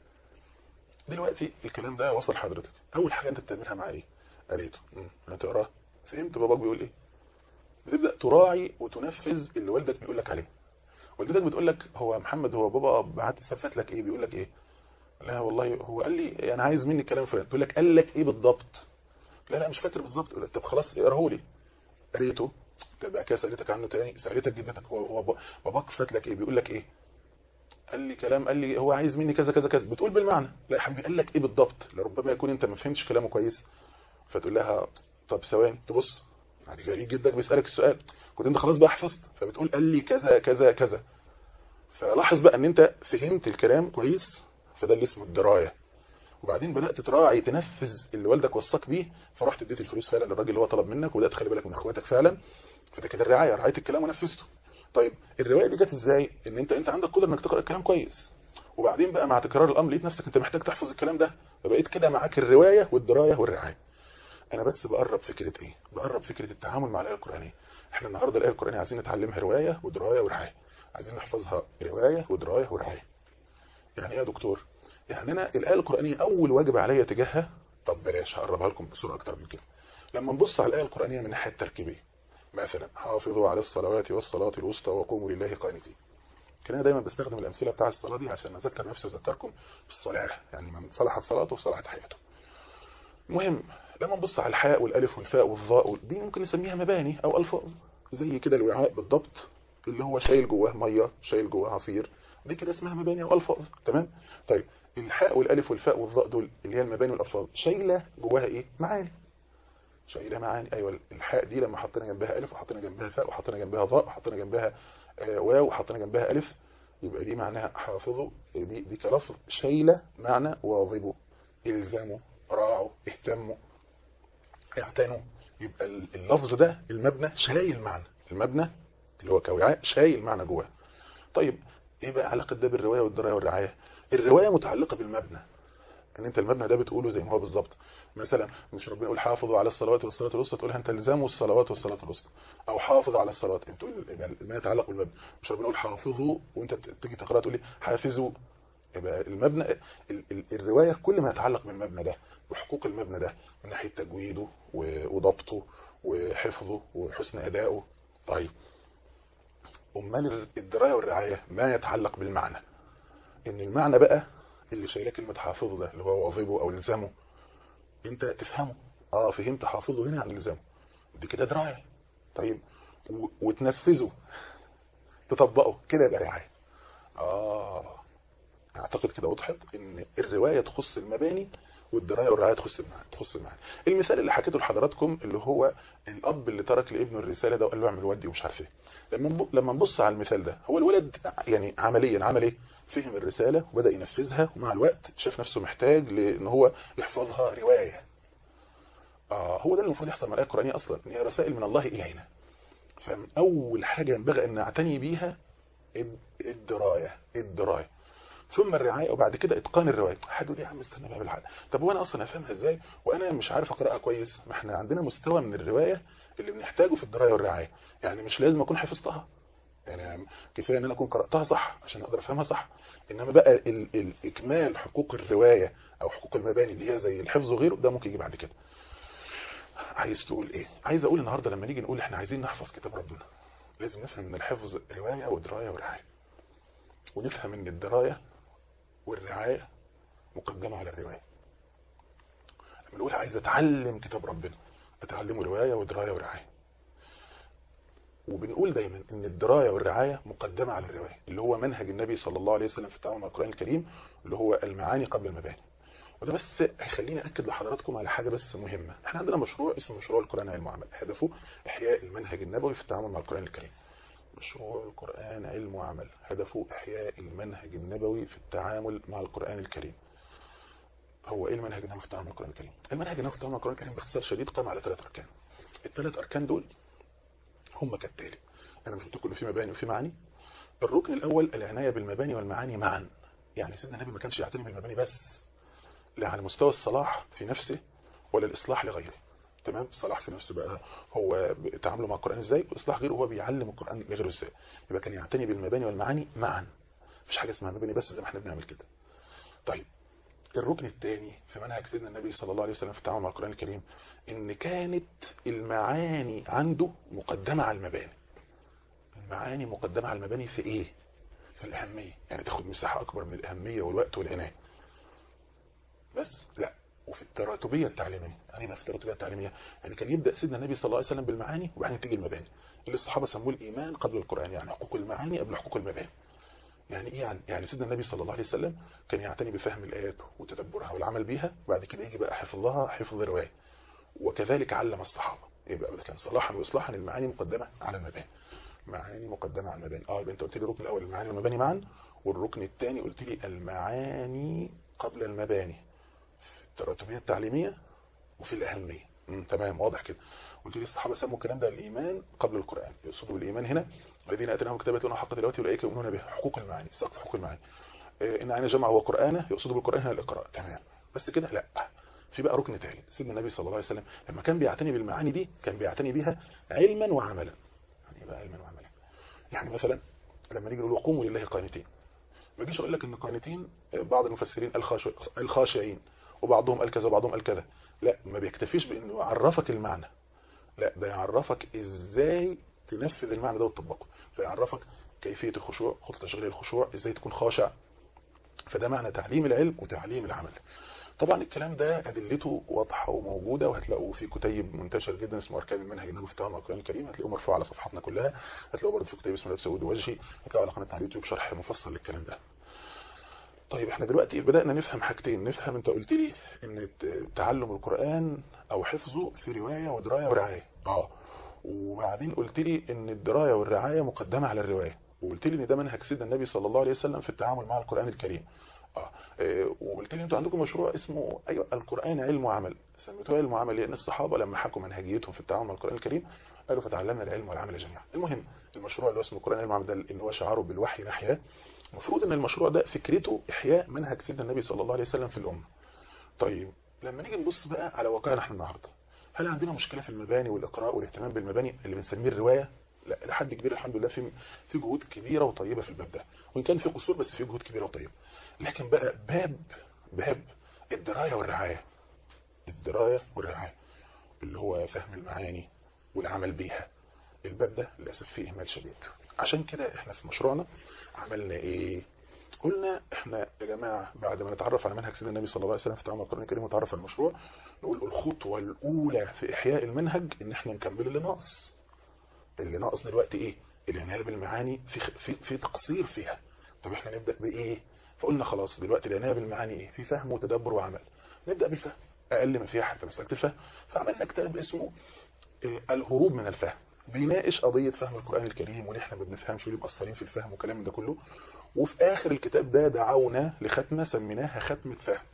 دلوقتي الكلام ده وصل حضرتك اول حاجه انت بتعملها معاه ايه قريته هتقراه فهمت باباك بيقول ايه بتبدا تراعي وتنفذ اللي والدك بيقول لك عليه والدتك بتقول لك هو محمد هو بابا بعت ثبت لك ايه بيقول لك ايه لا والله هو قال لي انا عايز مني الكلام فلان تقول لك قال لك ايه بالضبط لا لا مش فاكر بالظبط طب خلاص اقراه لي قريته تبقى كده سالتك عنه تاني سالتك جدتك هو هو باباك فات لك ايه بيقول لك ايه قال لي كلام قال لي هو عايز مني كذا كذا كذا بتقول بالمعنى لا يا حبيبي قال لك ايه بالضبط لربما يكون انت ما فهمتش كلامه كويس فتقول لها طب ثواني تبص يعني جريء جدك بيسالك السؤال كنت انت خلاص بقى حفظت فبتقول قال لي كذا كذا كذا فلاحظ بقى ان انت فهمت الكلام كويس فده اللي اسمه الدرايه وبعدين بدات تراعي تنفذ اللي والدك وصاك بيه فرحت اديت الفلوس فعلا للراجل اللي هو طلب منك وبدات تخلي بالك من اخواتك فعلا فده كده الرعايه رعايه الكلام ونفذته طيب الروايه دي جت ازاي ان انت انت عندك قدره انك تقرا الكلام كويس وبعدين بقى مع تكرار الامر لقيت نفسك انت محتاج تحفظ الكلام ده فبقيت كده معاك الروايه والدرايه والرعايه انا بس بقرب فكره ايه بقرب فكره التعامل مع الايه القرانيه احنا النهارده الايه القرانيه عايزين نتعلمها روايه ودرايه ورعايه عايزين نحفظها روايه ودرايه ورعايه يعني ايه يا دكتور يعني انا الايه القرانيه اول واجب عليا تجاهها طب بلاش هقربها لكم بصوره اكتر من كده لما نبص على الايه القرانيه من الناحيه التركيبيه مثلا حافظوا على الصلوات والصلاه الوسطى وقوموا لله قانتين كان انا دايما بستخدم الامثله بتاع الصلاه دي عشان اذكر نفسي واذكركم بالصلاه يعني من صلحت صلاته وصلحت حياته المهم لما نبص على الحاء والالف والفاء والظاء دي ممكن نسميها مباني او الفاظ زي كده الوعاء بالضبط اللي هو شايل جواه ميه شايل جواه عصير دي كده اسمها مباني او الفاظ تمام طيب الحاء والالف والفاء والظاء دول اللي هي المباني والالفاظ شايله جواها ايه معاني شايله معاني ايوه الحاء دي لما حطينا جنبها الف وحطينا جنبها فاء وحطينا جنبها ظاء وحطينا جنبها واو وحطينا جنبها الف يبقى دي معناها حافظوا دي دي كلفظ شايله معنى واظبوا الزموا راعوا اهتموا اعتنوا يبقى اللفظ ده المبنى شايل معنى المبنى اللي هو كوعاء شايل معنى جواه طيب ايه بقى علاقه ده بالروايه والدرايه والرعايه الروايه متعلقه بالمبنى ان انت المبنى ده بتقوله زي ما هو بالظبط مثلا مش ربنا يقول حافظوا على الصلوات والصلاه الوسطى تقولها انت الزموا الصلوات والصلاه الوسطى او حافظ على الصلوات انت تقول ما يتعلق بالمبنى مش ربنا يقول حافظوا وانت تيجي تقرا تقول لي حافظوا يبقى المبنى ال ال الروايه كل ما يتعلق بالمبنى ده وحقوق المبنى ده من ناحيه تجويده وضبطه وحفظه وحسن ادائه طيب امال الدرايه والرعايه ما يتعلق بالمعنى ان المعنى بقى اللي شايله كلمه حافظه ده اللي هو واظبه او الزمه انت تفهمه اه فهمت حافظه هنا عن الزمه دي كده درايه طيب وتنفذه تطبقه كده يبقى رعايه اه اعتقد كده وضحت ان الروايه تخص المباني والدرايه والرعايه تخص المعنى تخص المعنى المثال اللي حكيته لحضراتكم اللي هو الاب اللي ترك لابنه الرساله ده وقال له اعمل ودي ومش عارف ايه لما لما نبص على المثال ده هو الولد يعني عمليا عمل ايه فهم الرساله وبدا ينفذها ومع الوقت شاف نفسه محتاج لان هو يحفظها روايه اه هو ده اللي المفروض يحصل مع الايه القرانيه اصلا ان هي رسائل من الله الينا فاول حاجه ينبغي ان نعتني بيها الدرايه الدرايه ثم الرعايه وبعد كده اتقان الروايه حد يقول يا عم استنى بقى بالحق طب هو انا اصلا افهمها ازاي وانا مش عارف اقراها كويس ما احنا عندنا مستوى من الروايه اللي بنحتاجه في الدرايه والرعايه يعني مش لازم اكون حفظتها يعني كفايه ان انا اكون قراتها صح عشان اقدر افهمها صح انما بقى ال ال اكمال حقوق الروايه او حقوق المباني اللي هي زي الحفظ وغيره ده ممكن يجي بعد كده عايز تقول ايه عايز اقول النهارده لما نيجي نقول احنا عايزين نحفظ كتاب ربنا لازم نفهم ان الحفظ روايه ودرايه ورعايه ونفهم ان الدرايه والرعايه مقدمه على الروايه بنقول عايز اتعلم كتاب ربنا اتعلمه روايه ودرايه ورعايه وبنقول دايما ان الدرايه والرعايه مقدمه على الروايه اللي هو منهج النبي صلى الله عليه وسلم في التعامل مع القران الكريم اللي هو المعاني قبل المباني وده بس هيخليني اكد لحضراتكم على حاجه بس مهمه احنا عندنا مشروع اسمه مشروع القران علم وعمل هدفه احياء المنهج النبوي في التعامل مع القران الكريم مشروع القرآن علم وعمل هدفه إحياء المنهج النبوي في التعامل مع القرآن الكريم هو إيه المنهج النبوي في التعامل مع القرآن الكريم؟ المنهج النبوي في التعامل مع القرآن الكريم باختصار شديد قام على ثلاث أركان الثلاث أركان دول هم كالتالي أنا مش قلت لكم في مباني وفي معاني الركن الأول العناية بالمباني والمعاني معا يعني سيدنا النبي ما كانش يعتني بالمباني بس لا على مستوى الصلاح في نفسه ولا الإصلاح لغيره تمام صلاح في نفسه بقى هو تعامله مع القرآن ازاي واصلاح غيره هو بيعلم القرآن لغيره ازاي يبقى كان يعتني بالمباني والمعاني معا مفيش حاجة اسمها مباني بس زي ما احنا بنعمل كده طيب الركن الثاني في منهج سيدنا النبي صلى الله عليه وسلم في التعامل مع القرآن الكريم ان كانت المعاني عنده مقدمة على المباني المعاني مقدمة على المباني في ايه في الأهمية يعني تاخد مساحة أكبر من الأهمية والوقت والعناية بس لا وفي التراتبيه التعليميه يعني ما في التراتبيه التعليميه يعني كان يبدا سيدنا النبي صلى الله عليه وسلم بالمعاني وبعدين تيجي المباني اللي الصحابه سموه الايمان قبل القران يعني حقوق المعاني قبل حقوق المباني يعني ايه يعني يعني سيدنا النبي صلى الله عليه وسلم كان يعتني بفهم الايات وتدبرها والعمل بيها وبعد كده يجي بقى حفظها حفظ روايه وكذلك علم الصحابه يبقى كان صلاحا واصلاحا المعاني مقدمه على المباني معاني مقدمه على المباني اه يبقى انت قلت لي الركن الاول المعاني والمباني معا والركن الثاني قلت لي المعاني قبل المباني التراتبيه التعليميه وفي الاهميه امم تمام واضح كده قلت لي الصحابه سموا الكلام ده الايمان قبل القران يقصدوا بالايمان هنا الذين اتيناهم كتاباتنا حق تلاوته اولئك يؤمنون به حقوق المعاني سقف حقوق المعاني إيه ان عين جمع وقرانه يقصدوا بالقران هنا الاقراء تمام بس كده لا في بقى ركن ثالث سيدنا النبي صلى الله عليه وسلم لما كان بيعتني بالمعاني دي كان بيعتني بيها علما وعملا يعني بقى علما وعملا يعني مثلا لما نيجي نقول وقوموا لله قانتين ما اجيش اقول لك ان قانتين بعض المفسرين الخاشعين وبعضهم قال كذا وبعضهم قال كذا لا ما بيكتفيش بانه يعرفك المعنى لا ده يعرفك ازاي تنفذ المعنى ده وتطبقه فيعرفك كيفية الخشوع خطة تشغيل الخشوع ازاي تكون خاشع فده معنى تعليم العلم وتعليم العمل طبعا الكلام ده ادلته واضحه وموجوده وهتلاقوه في كتيب منتشر جدا اسمه اركان المنهج النبوي في التعامل مع القران الكريم هتلاقوه مرفوع على صفحاتنا كلها هتلاقوه برضه في كتيب اسمه سعود وجهي هتلاقوه على قناه على اليوتيوب شرح مفصل للكلام ده طيب احنا دلوقتي بدأنا نفهم حاجتين نفهم انت قلت لي ان تعلم القرآن او حفظه في رواية ودراية ورعاية اه وبعدين قلت لي ان الدراية والرعاية مقدمة على الرواية وقلت لي ان ده منهج سيدنا النبي صلى الله عليه وسلم في التعامل مع القرآن الكريم اه, اه وقلت لي انتوا عندكم مشروع اسمه ايوه القرآن علم وعمل سميتوه علم وعمل لان الصحابة لما حكوا منهجيتهم في التعامل مع القرآن الكريم قالوا فتعلمنا العلم والعمل جميعا المهم المشروع اللي هو اسمه القرآن علم وعمل ده اللي هو شعاره بالوحي نحياه المفروض ان المشروع ده فكرته احياء منهج سيدنا النبي صلى الله عليه وسلم في الامه طيب لما نيجي نبص بقى على واقعنا احنا النهارده هل عندنا مشكله في المباني والاقراء والاهتمام بالمباني اللي بنسميه الروايه لا لحد كبير الحمد لله في في جهود كبيره وطيبه في الباب ده وان كان في قصور بس في جهود كبيره وطيبه لكن بقى باب باب الدرايه والرعايه الدرايه والرعايه اللي هو فهم المعاني والعمل بيها الباب ده للاسف فيه اهمال شديد عشان كده احنا في مشروعنا عملنا ايه قلنا احنا يا جماعة بعد ما نتعرف على منهج سيدنا النبي صلى الله عليه وسلم في تعامل القرآن الكريم ونتعرف على المشروع نقول الخطوة الأولى في إحياء المنهج إن احنا نكمل اللي ناقص اللي ناقص دلوقتي إيه؟ العناية بالمعاني في في في تقصير فيها طب احنا نبدأ بإيه؟ فقلنا خلاص دلوقتي العناية بالمعاني إيه؟ في فهم وتدبر وعمل نبدأ بالفهم أقل ما فيها حتى مسألة الفهم فعملنا كتاب اسمه إيه الهروب من الفهم بيناقش قضية فهم القرآن الكريم وان احنا ما بنفهمش وليه مقصرين في الفهم وكلام ده كله وفي آخر الكتاب ده دعونا لختمة سميناها ختمة فهم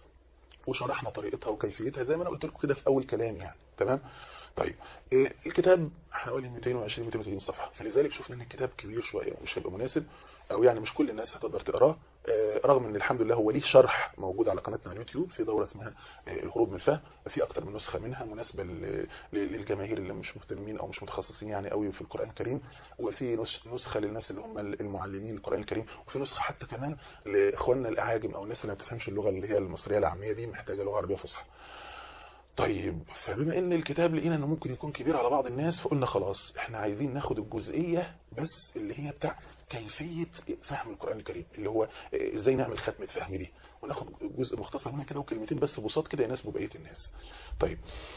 وشرحنا طريقتها وكيفيتها زي ما انا قلت لكم كده في اول كلام يعني تمام طيب إيه الكتاب حوالي 220 230 صفحه فلذلك شفنا ان الكتاب كبير شويه ومش هيبقى مناسب او يعني مش كل الناس هتقدر تقراه رغم ان الحمد لله هو ليه شرح موجود على قناتنا على اليوتيوب في دوره اسمها الهروب من الفهم في اكتر من نسخه منها مناسبه للجماهير اللي مش مهتمين او مش متخصصين يعني قوي في القران الكريم وفي نسخه للناس اللي هم المعلمين القران الكريم وفي نسخه حتى كمان لاخواننا الاعاجم او الناس اللي ما بتفهمش اللغه اللي هي المصريه العاميه دي محتاجه لغه عربيه فصحى طيب فبما ان الكتاب لقينا انه ممكن يكون كبير على بعض الناس فقلنا خلاص احنا عايزين ناخد الجزئيه بس اللي هي بتاع كيفيه فهم القران الكريم اللي هو ازاي نعمل ختمه فهم دي وناخد جزء مختصر منها كده وكلمتين بس بساط كده يناسبوا بقيه الناس طيب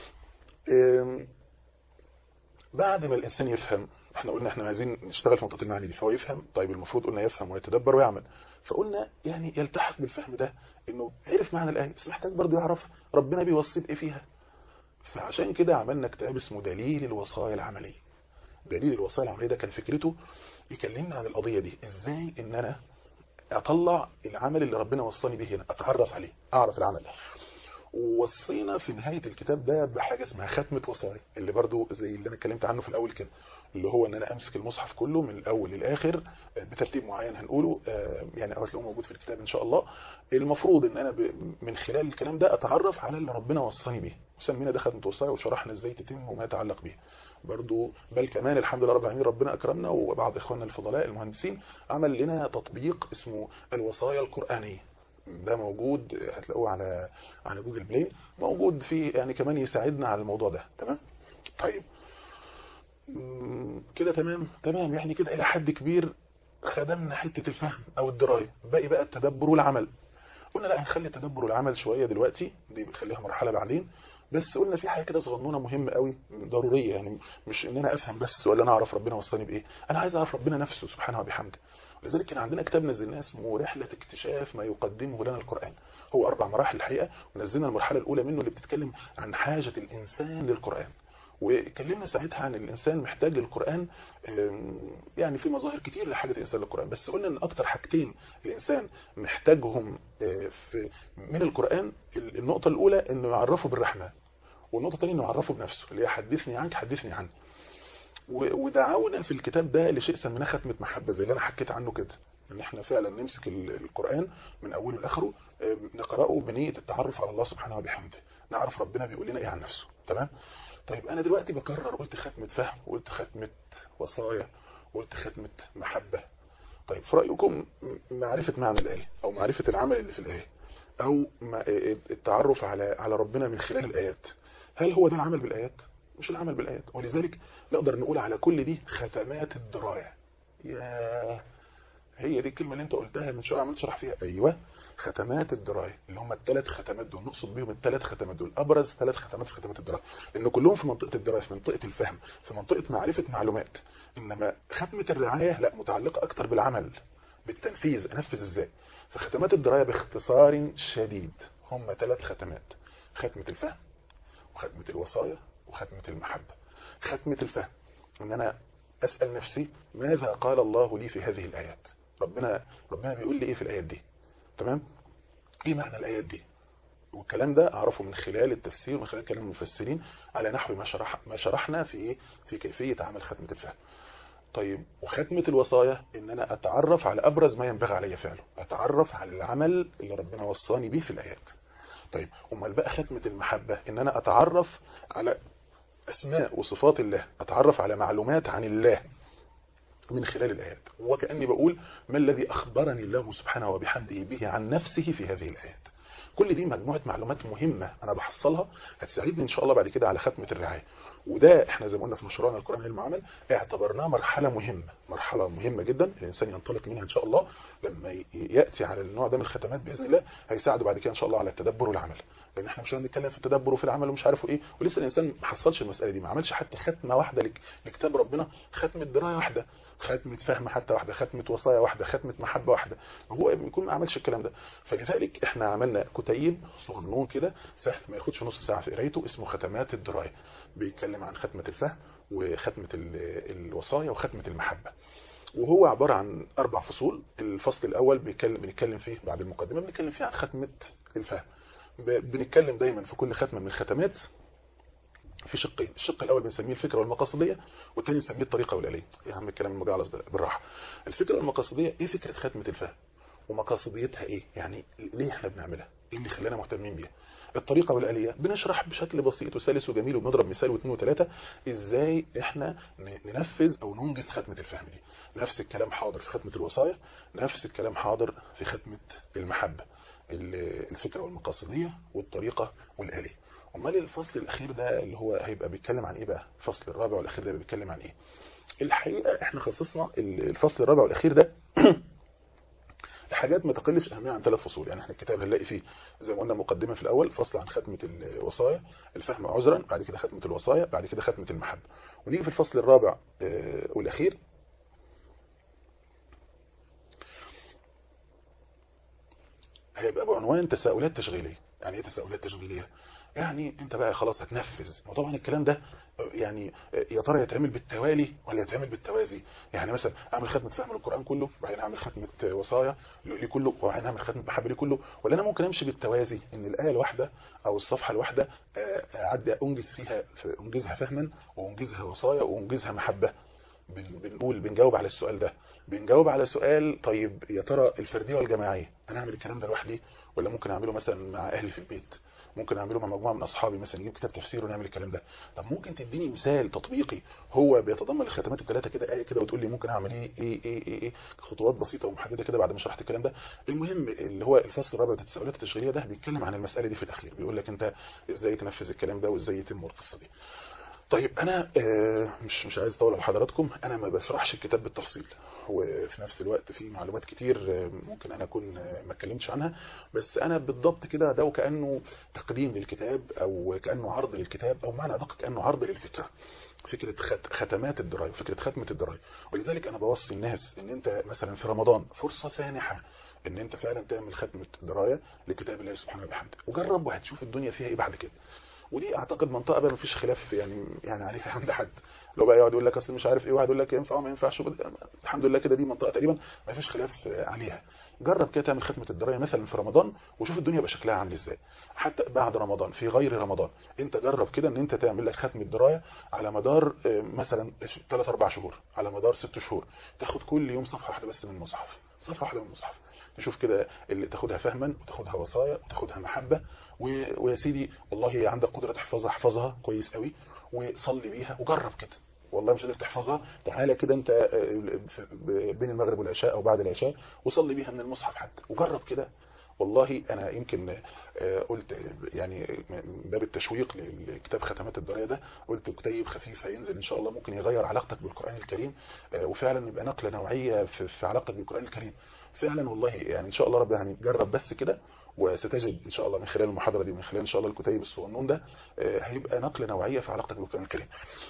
بعد ما الانسان يفهم احنا قلنا احنا عايزين نشتغل في منطقه المعنى دي فهو يفهم طيب المفروض قلنا يفهم ويتدبر ويعمل فقلنا يعني يلتحق بالفهم ده انه عرف معنى الايه بس محتاج برضه يعرف ربنا بيوصي بايه فيها فعشان كده عملنا كتاب اسمه دليل الوصايا العمليه دليل الوصايا العمليه ده كان فكرته يكلمنا عن القضيه دي ازاي ان انا اطلع العمل اللي ربنا وصاني به هنا اتعرف عليه اعرف العمل ووصينا في نهاية الكتاب ده بحاجة اسمها ختمة وصايا اللي برضو زي اللي انا اتكلمت عنه في الاول كده اللي هو ان انا امسك المصحف كله من الاول للاخر بترتيب معين هنقوله يعني او هتلاقوه موجود في الكتاب ان شاء الله المفروض ان انا من خلال الكلام ده اتعرف على اللي ربنا وصاني به وسمينا ده ختمة وصايا وشرحنا ازاي تتم وما يتعلق به برضو بل كمان الحمد لله رب العالمين ربنا اكرمنا وبعض اخواننا الفضلاء المهندسين عمل لنا تطبيق اسمه الوصايا القرآنية ده موجود هتلاقوه على على جوجل بلاي موجود فيه يعني كمان يساعدنا على الموضوع ده تمام طيب كده تمام تمام يعني كده الى حد كبير خدمنا حتة الفهم او الدراية باقي بقى التدبر والعمل قلنا لا هنخلي التدبر والعمل شوية دلوقتي دي بنخليها مرحلة بعدين بس قلنا في حاجه كده صغنونه مهمه قوي ضروريه يعني مش ان انا افهم بس ولا انا اعرف ربنا وصاني بايه انا عايز اعرف ربنا نفسه سبحانه وبحمده لذلك كان عندنا كتاب نزلناه اسمه رحله اكتشاف ما يقدمه لنا القران هو اربع مراحل الحقيقه ونزلنا المرحله الاولى منه اللي بتتكلم عن حاجه الانسان للقران وكلمنا ساعتها عن الانسان محتاج للقران يعني في مظاهر كتير لحاجه الانسان للقران بس قلنا ان اكتر حاجتين الانسان محتاجهم في من القران النقطه الاولى انه يعرفه بالرحمن والنقطه الثانيه انه يعرفه بنفسه اللي هي حدثني عنك حدثني عني ودعونا في الكتاب ده لشيء سميناه ختمه محبه زي اللي انا حكيت عنه كده ان احنا فعلا نمسك القران من اوله لاخره نقراه بنيه التعرف على الله سبحانه وبحمده نعرف ربنا بيقول لنا ايه عن نفسه تمام طيب انا دلوقتي بكرر قلت ختمه فهم وقلت ختمه وصايا وقلت ختمه محبه طيب في رايكم معرفه معنى الايه او معرفه العمل اللي في الايه او التعرف على على ربنا من خلال الايات هل هو ده العمل بالايات مش العمل بالايات ولذلك نقدر نقول على كل دي ختمات الدرايه يا هي دي الكلمه اللي انت قلتها من شويه عملت شرح فيها ايوه ختمات الدرايه اللي هم الثلاث ختمات دول نقصد بيهم الثلاث ختمات دول ابرز ثلاث ختمات في ختمات الدرايه لان كلهم في منطقه الدرايه في منطقه الفهم في منطقه معرفه معلومات انما ختمه الرعايه لا متعلقه اكتر بالعمل بالتنفيذ انفذ ازاي فختمات الدرايه باختصار شديد هم ثلاث ختمات ختمه الفهم وختمه الوصايا وختمه المحبه ختمه الفهم ان انا اسال نفسي ماذا قال الله لي في هذه الايات ربنا ربنا بيقول لي ايه في الايات دي تمام ايه معنى الايات دي والكلام ده اعرفه من خلال التفسير ومن خلال كلام المفسرين على نحو ما شرح ما شرحنا في ايه في كيفيه عمل ختمه الفهم طيب وختمه الوصايا ان انا اتعرف على ابرز ما ينبغي علي فعله اتعرف على العمل اللي ربنا وصاني بيه في الايات طيب امال بقى ختمه المحبه ان انا اتعرف على اسماء وصفات الله اتعرف على معلومات عن الله من خلال الآيات وكأني بقول ما الذي أخبرني الله سبحانه وبحمده به عن نفسه في هذه الآيات كل دي مجموعة معلومات مهمة أنا بحصلها هتساعدني إن شاء الله بعد كده على ختمة الرعاية وده احنا زي ما قلنا في مشروعنا القرآن المعمل اعتبرناه مرحلة مهمة مرحلة مهمة جدا الإنسان ينطلق منها إن شاء الله لما يأتي على النوع ده من الختمات بإذن الله هيساعده بعد كده إن شاء الله على التدبر والعمل لأن احنا مش هنتكلم في التدبر وفي العمل ومش عارفه إيه ولسه الإنسان ما حصلش المسألة دي ما عملش حتى ختمة واحدة لكتاب ربنا ختمة دراية واحدة ختمة فهم حتى واحدة ختمة وصايا واحدة ختمة محبة واحدة هو بيكون ما عملش الكلام ده فلذلك احنا عملنا كتيب صغنون كده سهل ما ياخدش نص ساعة في قرايته اسمه ختمات الدراية بيتكلم عن ختمة الفهم وختمة الوصايا وختمة المحبة وهو عبارة عن أربع فصول الفصل الأول بيتكلم بنتكلم فيه بعد المقدمة بنتكلم فيه عن ختمة الفهم بنتكلم دايما في كل ختمة من الختمات في شقين الشق الاول بنسميه الفكره والمقاصديه والثاني بنسميه الطريقه والاليه يا عم الكلام المجعلص ده بالراحه الفكره والمقاصديه ايه فكره ختمه الفهم ومقاصديتها ايه يعني ليه احنا بنعملها ايه اللي خلانا مهتمين بيها الطريقه والاليه بنشرح بشكل بسيط وسلس وجميل وبنضرب مثال واثنين وثلاثه ازاي احنا ننفذ او ننجز ختمه الفهم دي نفس الكلام حاضر في ختمه الوصايا نفس الكلام حاضر في ختمه المحبه الفكره والمقاصديه والطريقه والاليه امال الفصل الاخير ده اللي هو هيبقى بيتكلم عن ايه بقى الفصل الرابع والاخير ده بيتكلم عن ايه الحقيقة احنا خصصنا الفصل الرابع والأخير ده لحاجات ما تقلش أهمية عن ثلاث فصول يعني احنا الكتاب هنلاقي فيه زي ما قلنا مقدمة في الأول فصل عن ختمة الوصايا الفهم عذرا بعد كده ختمة الوصايا بعد كده ختمة المحبة ونيجي في الفصل الرابع والأخير هيبقى بعنوان تساؤلات تشغيلية يعني ايه تساؤلات تشغيلية يعني انت بقى خلاص هتنفذ وطبعا الكلام ده يعني يا ترى يتعمل بالتوالي ولا يتعمل بالتوازي يعني مثلا اعمل ختمه فهم القران كله وبعدين اعمل ختمه وصايا لي كله وبعدين اعمل ختمه محبه لي كله ولا انا ممكن امشي بالتوازي ان الايه الواحده او الصفحه الواحده اعدي انجز فيها انجزها فهما وانجزها وصايا وانجزها محبه بنقول بنجاوب على السؤال ده بنجاوب على سؤال طيب يا ترى الفرديه والجماعيه انا اعمل الكلام ده لوحدي ولا ممكن اعمله مثلا مع اهلي في البيت ممكن اعمله مع مجموعه من اصحابي مثلا نجيب كتاب تفسير ونعمل الكلام ده طب ممكن تديني مثال تطبيقي هو بيتضمن الختمات الثلاثه كده ايه كده وتقول لي ممكن اعمل ايه ايه ايه ايه, إيه خطوات بسيطه ومحدده كده بعد ما شرحت الكلام ده المهم اللي هو الفصل الرابع التساؤلات التشغيليه ده بيتكلم عن المساله دي في الاخير بيقول لك انت ازاي تنفذ الكلام ده وازاي يتم القصه دي طيب انا مش مش عايز اطول على حضراتكم انا ما بشرحش الكتاب بالتفصيل وفي نفس الوقت في معلومات كتير ممكن انا اكون ما اتكلمتش عنها بس انا بالضبط كده ده وكانه تقديم للكتاب او كانه عرض للكتاب او معنى ادق كانه عرض للفكره فكره ختمات الدرايه وفكره ختمه الدرايه ولذلك انا بوصي الناس ان انت مثلا في رمضان فرصه سانحه ان انت فعلا تعمل ختمه درايه لكتاب الله سبحانه وبحمده وجرب وهتشوف الدنيا فيها ايه بعد كده ودي اعتقد منطقه بقى مفيش خلاف يعني يعني عليها عند حد لو بقى يقعد يقول لك اصل مش عارف ايه واحد يقول لك ينفع وما ينفعش الحمد لله كده دي منطقه تقريبا ما فيش خلاف عليها جرب كده تعمل ختمه الدرايه مثلا في رمضان وشوف الدنيا بقى شكلها عامل ازاي حتى بعد رمضان في غير رمضان انت جرب كده ان انت تعمل لك ختمه درايه على مدار مثلا 3 4 شهور على مدار 6 شهور تاخد كل يوم صفحه واحده بس من المصحف صفحه واحده من المصحف نشوف كده اللي تاخدها فهما وتاخدها وصايا وتاخدها محبه ويا سيدي والله عندك قدره تحفظها احفظها كويس قوي وصلي بيها وجرب كده والله مش قادر تحفظها تعالى كده انت بين المغرب والعشاء او بعد العشاء وصلي بيها من المصحف حتى وجرب كده والله انا يمكن قلت يعني من باب التشويق لكتاب ختمات الدرايه ده قلت كتيب خفيف هينزل ان شاء الله ممكن يغير علاقتك بالقران الكريم وفعلا يبقى نقله نوعيه في علاقتك بالقران الكريم فعلا والله يعني ان شاء الله رب يعني جرب بس كده وستجد ان شاء الله من خلال المحاضره دي من خلال ان شاء الله الكتيب الصغنون ده هيبقى نقله نوعيه في علاقتك بالقران الكريم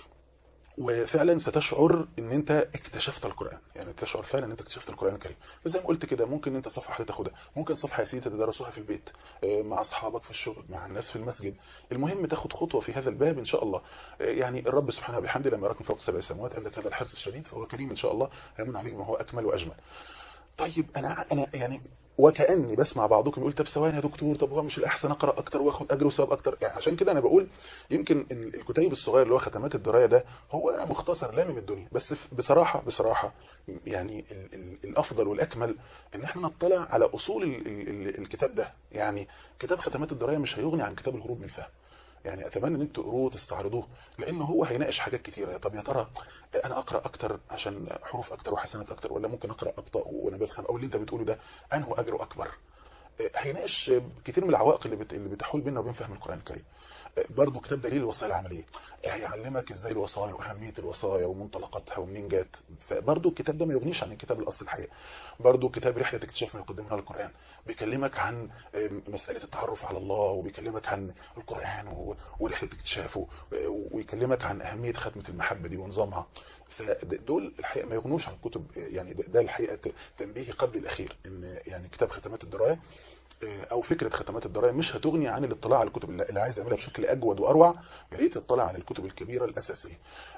وفعلا ستشعر ان انت اكتشفت القرآن يعني تشعر فعلا ان انت اكتشفت القرآن الكريم زي ما قلت كده ممكن انت صفحة واحده تاخدها ممكن صفحة يا سيدي تدرسوها في البيت مع اصحابك في الشغل مع الناس في المسجد المهم تاخد خطوة في هذا الباب ان شاء الله يعني الرب سبحانه وبحمده لما يراك من فوق سبع سماوات عندك هذا الحرص الشديد فهو كريم ان شاء الله هيمن عليك ما هو اكمل واجمل طيب انا انا يعني وكاني بسمع بعضكم يقول طب ثواني يا دكتور طب هو مش الاحسن اقرا اكتر واخد اجر وثواب اكتر يعني عشان كده انا بقول يمكن الكتيب الصغير اللي هو ختمات الدرايه ده هو مختصر لامم الدنيا بس بصراحه بصراحه يعني ال ال الافضل والاكمل ان احنا نطلع على اصول ال ال الكتاب ده يعني كتاب ختمات الدرايه مش هيغني عن كتاب الهروب من الفهم يعني اتمنى ان انتوا تقروه وتستعرضوه لانه هو هيناقش حاجات كتيره طب يا ترى انا اقرا اكتر عشان حروف اكتر وحسنات اكتر ولا ممكن اقرا ابطا وانا بفهم او اللي انت بتقوله ده انه اجره اكبر هيناقش كتير من العوائق اللي بت... اللي بتحول بيننا وبين فهم القران الكريم برضه كتاب دليل الوصايا العمليه هيعلمك ازاي الوصايا واهميه الوصايا ومنطلقاتها ومنين جت فبرضه الكتاب ده ما يغنيش عن الكتاب الاصل الحقيقه برضه كتاب رحله اكتشاف ما يقدمه القران بيكلمك عن مساله التعرف على الله وبيكلمك عن القران ورحله اكتشافه ويكلمك عن اهميه ختمه المحبه دي ونظامها فدول الحقيقه ما يغنوش عن كتب يعني ده الحقيقه تنبيه قبل الاخير ان يعني كتاب ختمات الدرايه او فكره ختمات الدرايه مش هتغني عن الاطلاع على الكتب اللي عايز يعملها بشكل اجود واروع يا ريت يطلع على الكتب الكبيره الاساسيه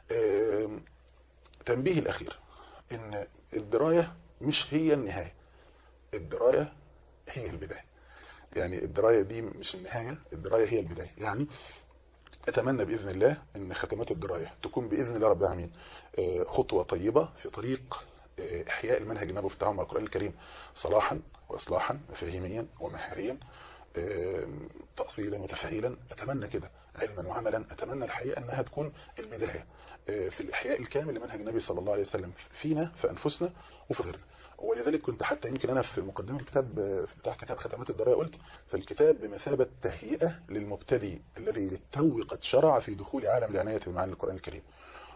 تنبيه الاخير ان الدرايه مش هي النهايه الدرايه هي البدايه يعني الدرايه دي مش النهايه الدرايه هي البدايه يعني اتمنى باذن الله ان ختمات الدرايه تكون باذن الله رب العالمين خطوه طيبه في طريق احياء المنهج النبوي في التعامل مع القران الكريم صلاحا واصلاحا مفاهيميا ومحاريا تأصيلا وتفعيلا اتمنى كده علما وعملا اتمنى الحقيقه انها تكون البدايه في الاحياء الكامل لمنهج النبي صلى الله عليه وسلم فينا في انفسنا وفي غيرنا ولذلك كنت حتى يمكن انا في مقدمه الكتاب بتاع كتاب ختمات الدرايه قلت فالكتاب بمثابه تهيئه للمبتدئ الذي للتو قد شرع في دخول عالم العنايه بمعاني القران الكريم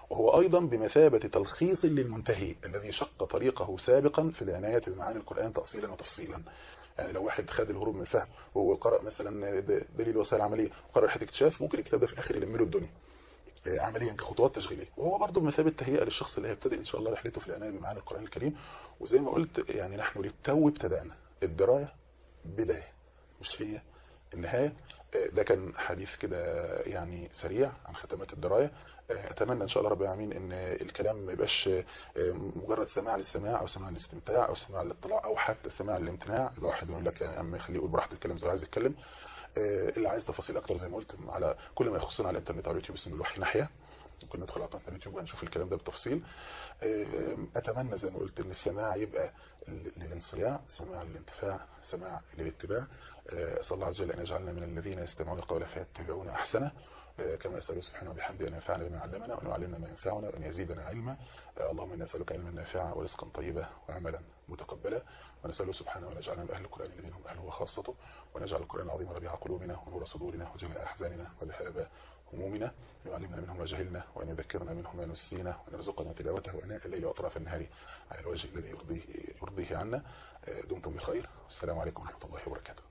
وهو أيضا بمثابة تلخيص للمنتهي الذي شق طريقه سابقا في العناية بمعاني القرآن تأصيلا وتفصيلا يعني لو واحد خد الهروب من الفهم وقرأ مثلا دليل وسائل عملية وقرأ حد اكتشاف ممكن الكتاب ده في الآخر يلم له الدنيا عمليا كخطوات تشغيليه وهو برضه بمثابه تهيئه للشخص اللي هيبتدئ ان شاء الله رحلته في العنايه بمعاني القران الكريم وزي ما قلت يعني نحن للتو ابتدانا الدرايه بدايه مش هي النهايه ده كان حديث كده يعني سريع عن ختمات الدرايه اتمنى ان شاء الله رب العالمين ان الكلام ما يبقاش مجرد سماع للسماع او سماع للاستمتاع او سماع للاطلاع او حتى سماع للامتناع يبقى واحد يقول لك يا عم خليه يقول براحته يتكلم زي ما عايز يتكلم اللي عايز تفاصيل اكتر زي ما قلت على كل ما يخصنا على الانترنت او اليوتيوب اسم الوحي ناحيه ممكن ندخل على قناه اليوتيوب ونشوف الكلام ده بالتفصيل اتمنى زي ما قلت ان السماع يبقى للانصياع سماع للانتفاع سماع للاتباع اسال الله عز وجل ان يجعلنا من الذين يستمعون القول فيتبعون احسنه كما اساله سبحانه وبحمده ان ينفعنا بما علمنا وان يعلمنا ما ينفعنا وان يزيدنا علما اللهم انا نسالك علما نافعا ورزقا طيبا وعملا متقبلا ونساله سبحانه ان يجعلنا من اهل القران الذين هم اهله وخاصته ونجعل القران العظيم ربيع قلوبنا ونور صدورنا وجميع احزاننا وذهاب همومنا ويعلمنا منه ما جهلنا وأن يذكرنا منه ما نسينا وأن يرزقنا تلاوته أناء الليل وأطراف النهار على الوجه الذي يرضيه, يرضيه عنا دمتم بخير والسلام عليكم ورحمة الله وبركاته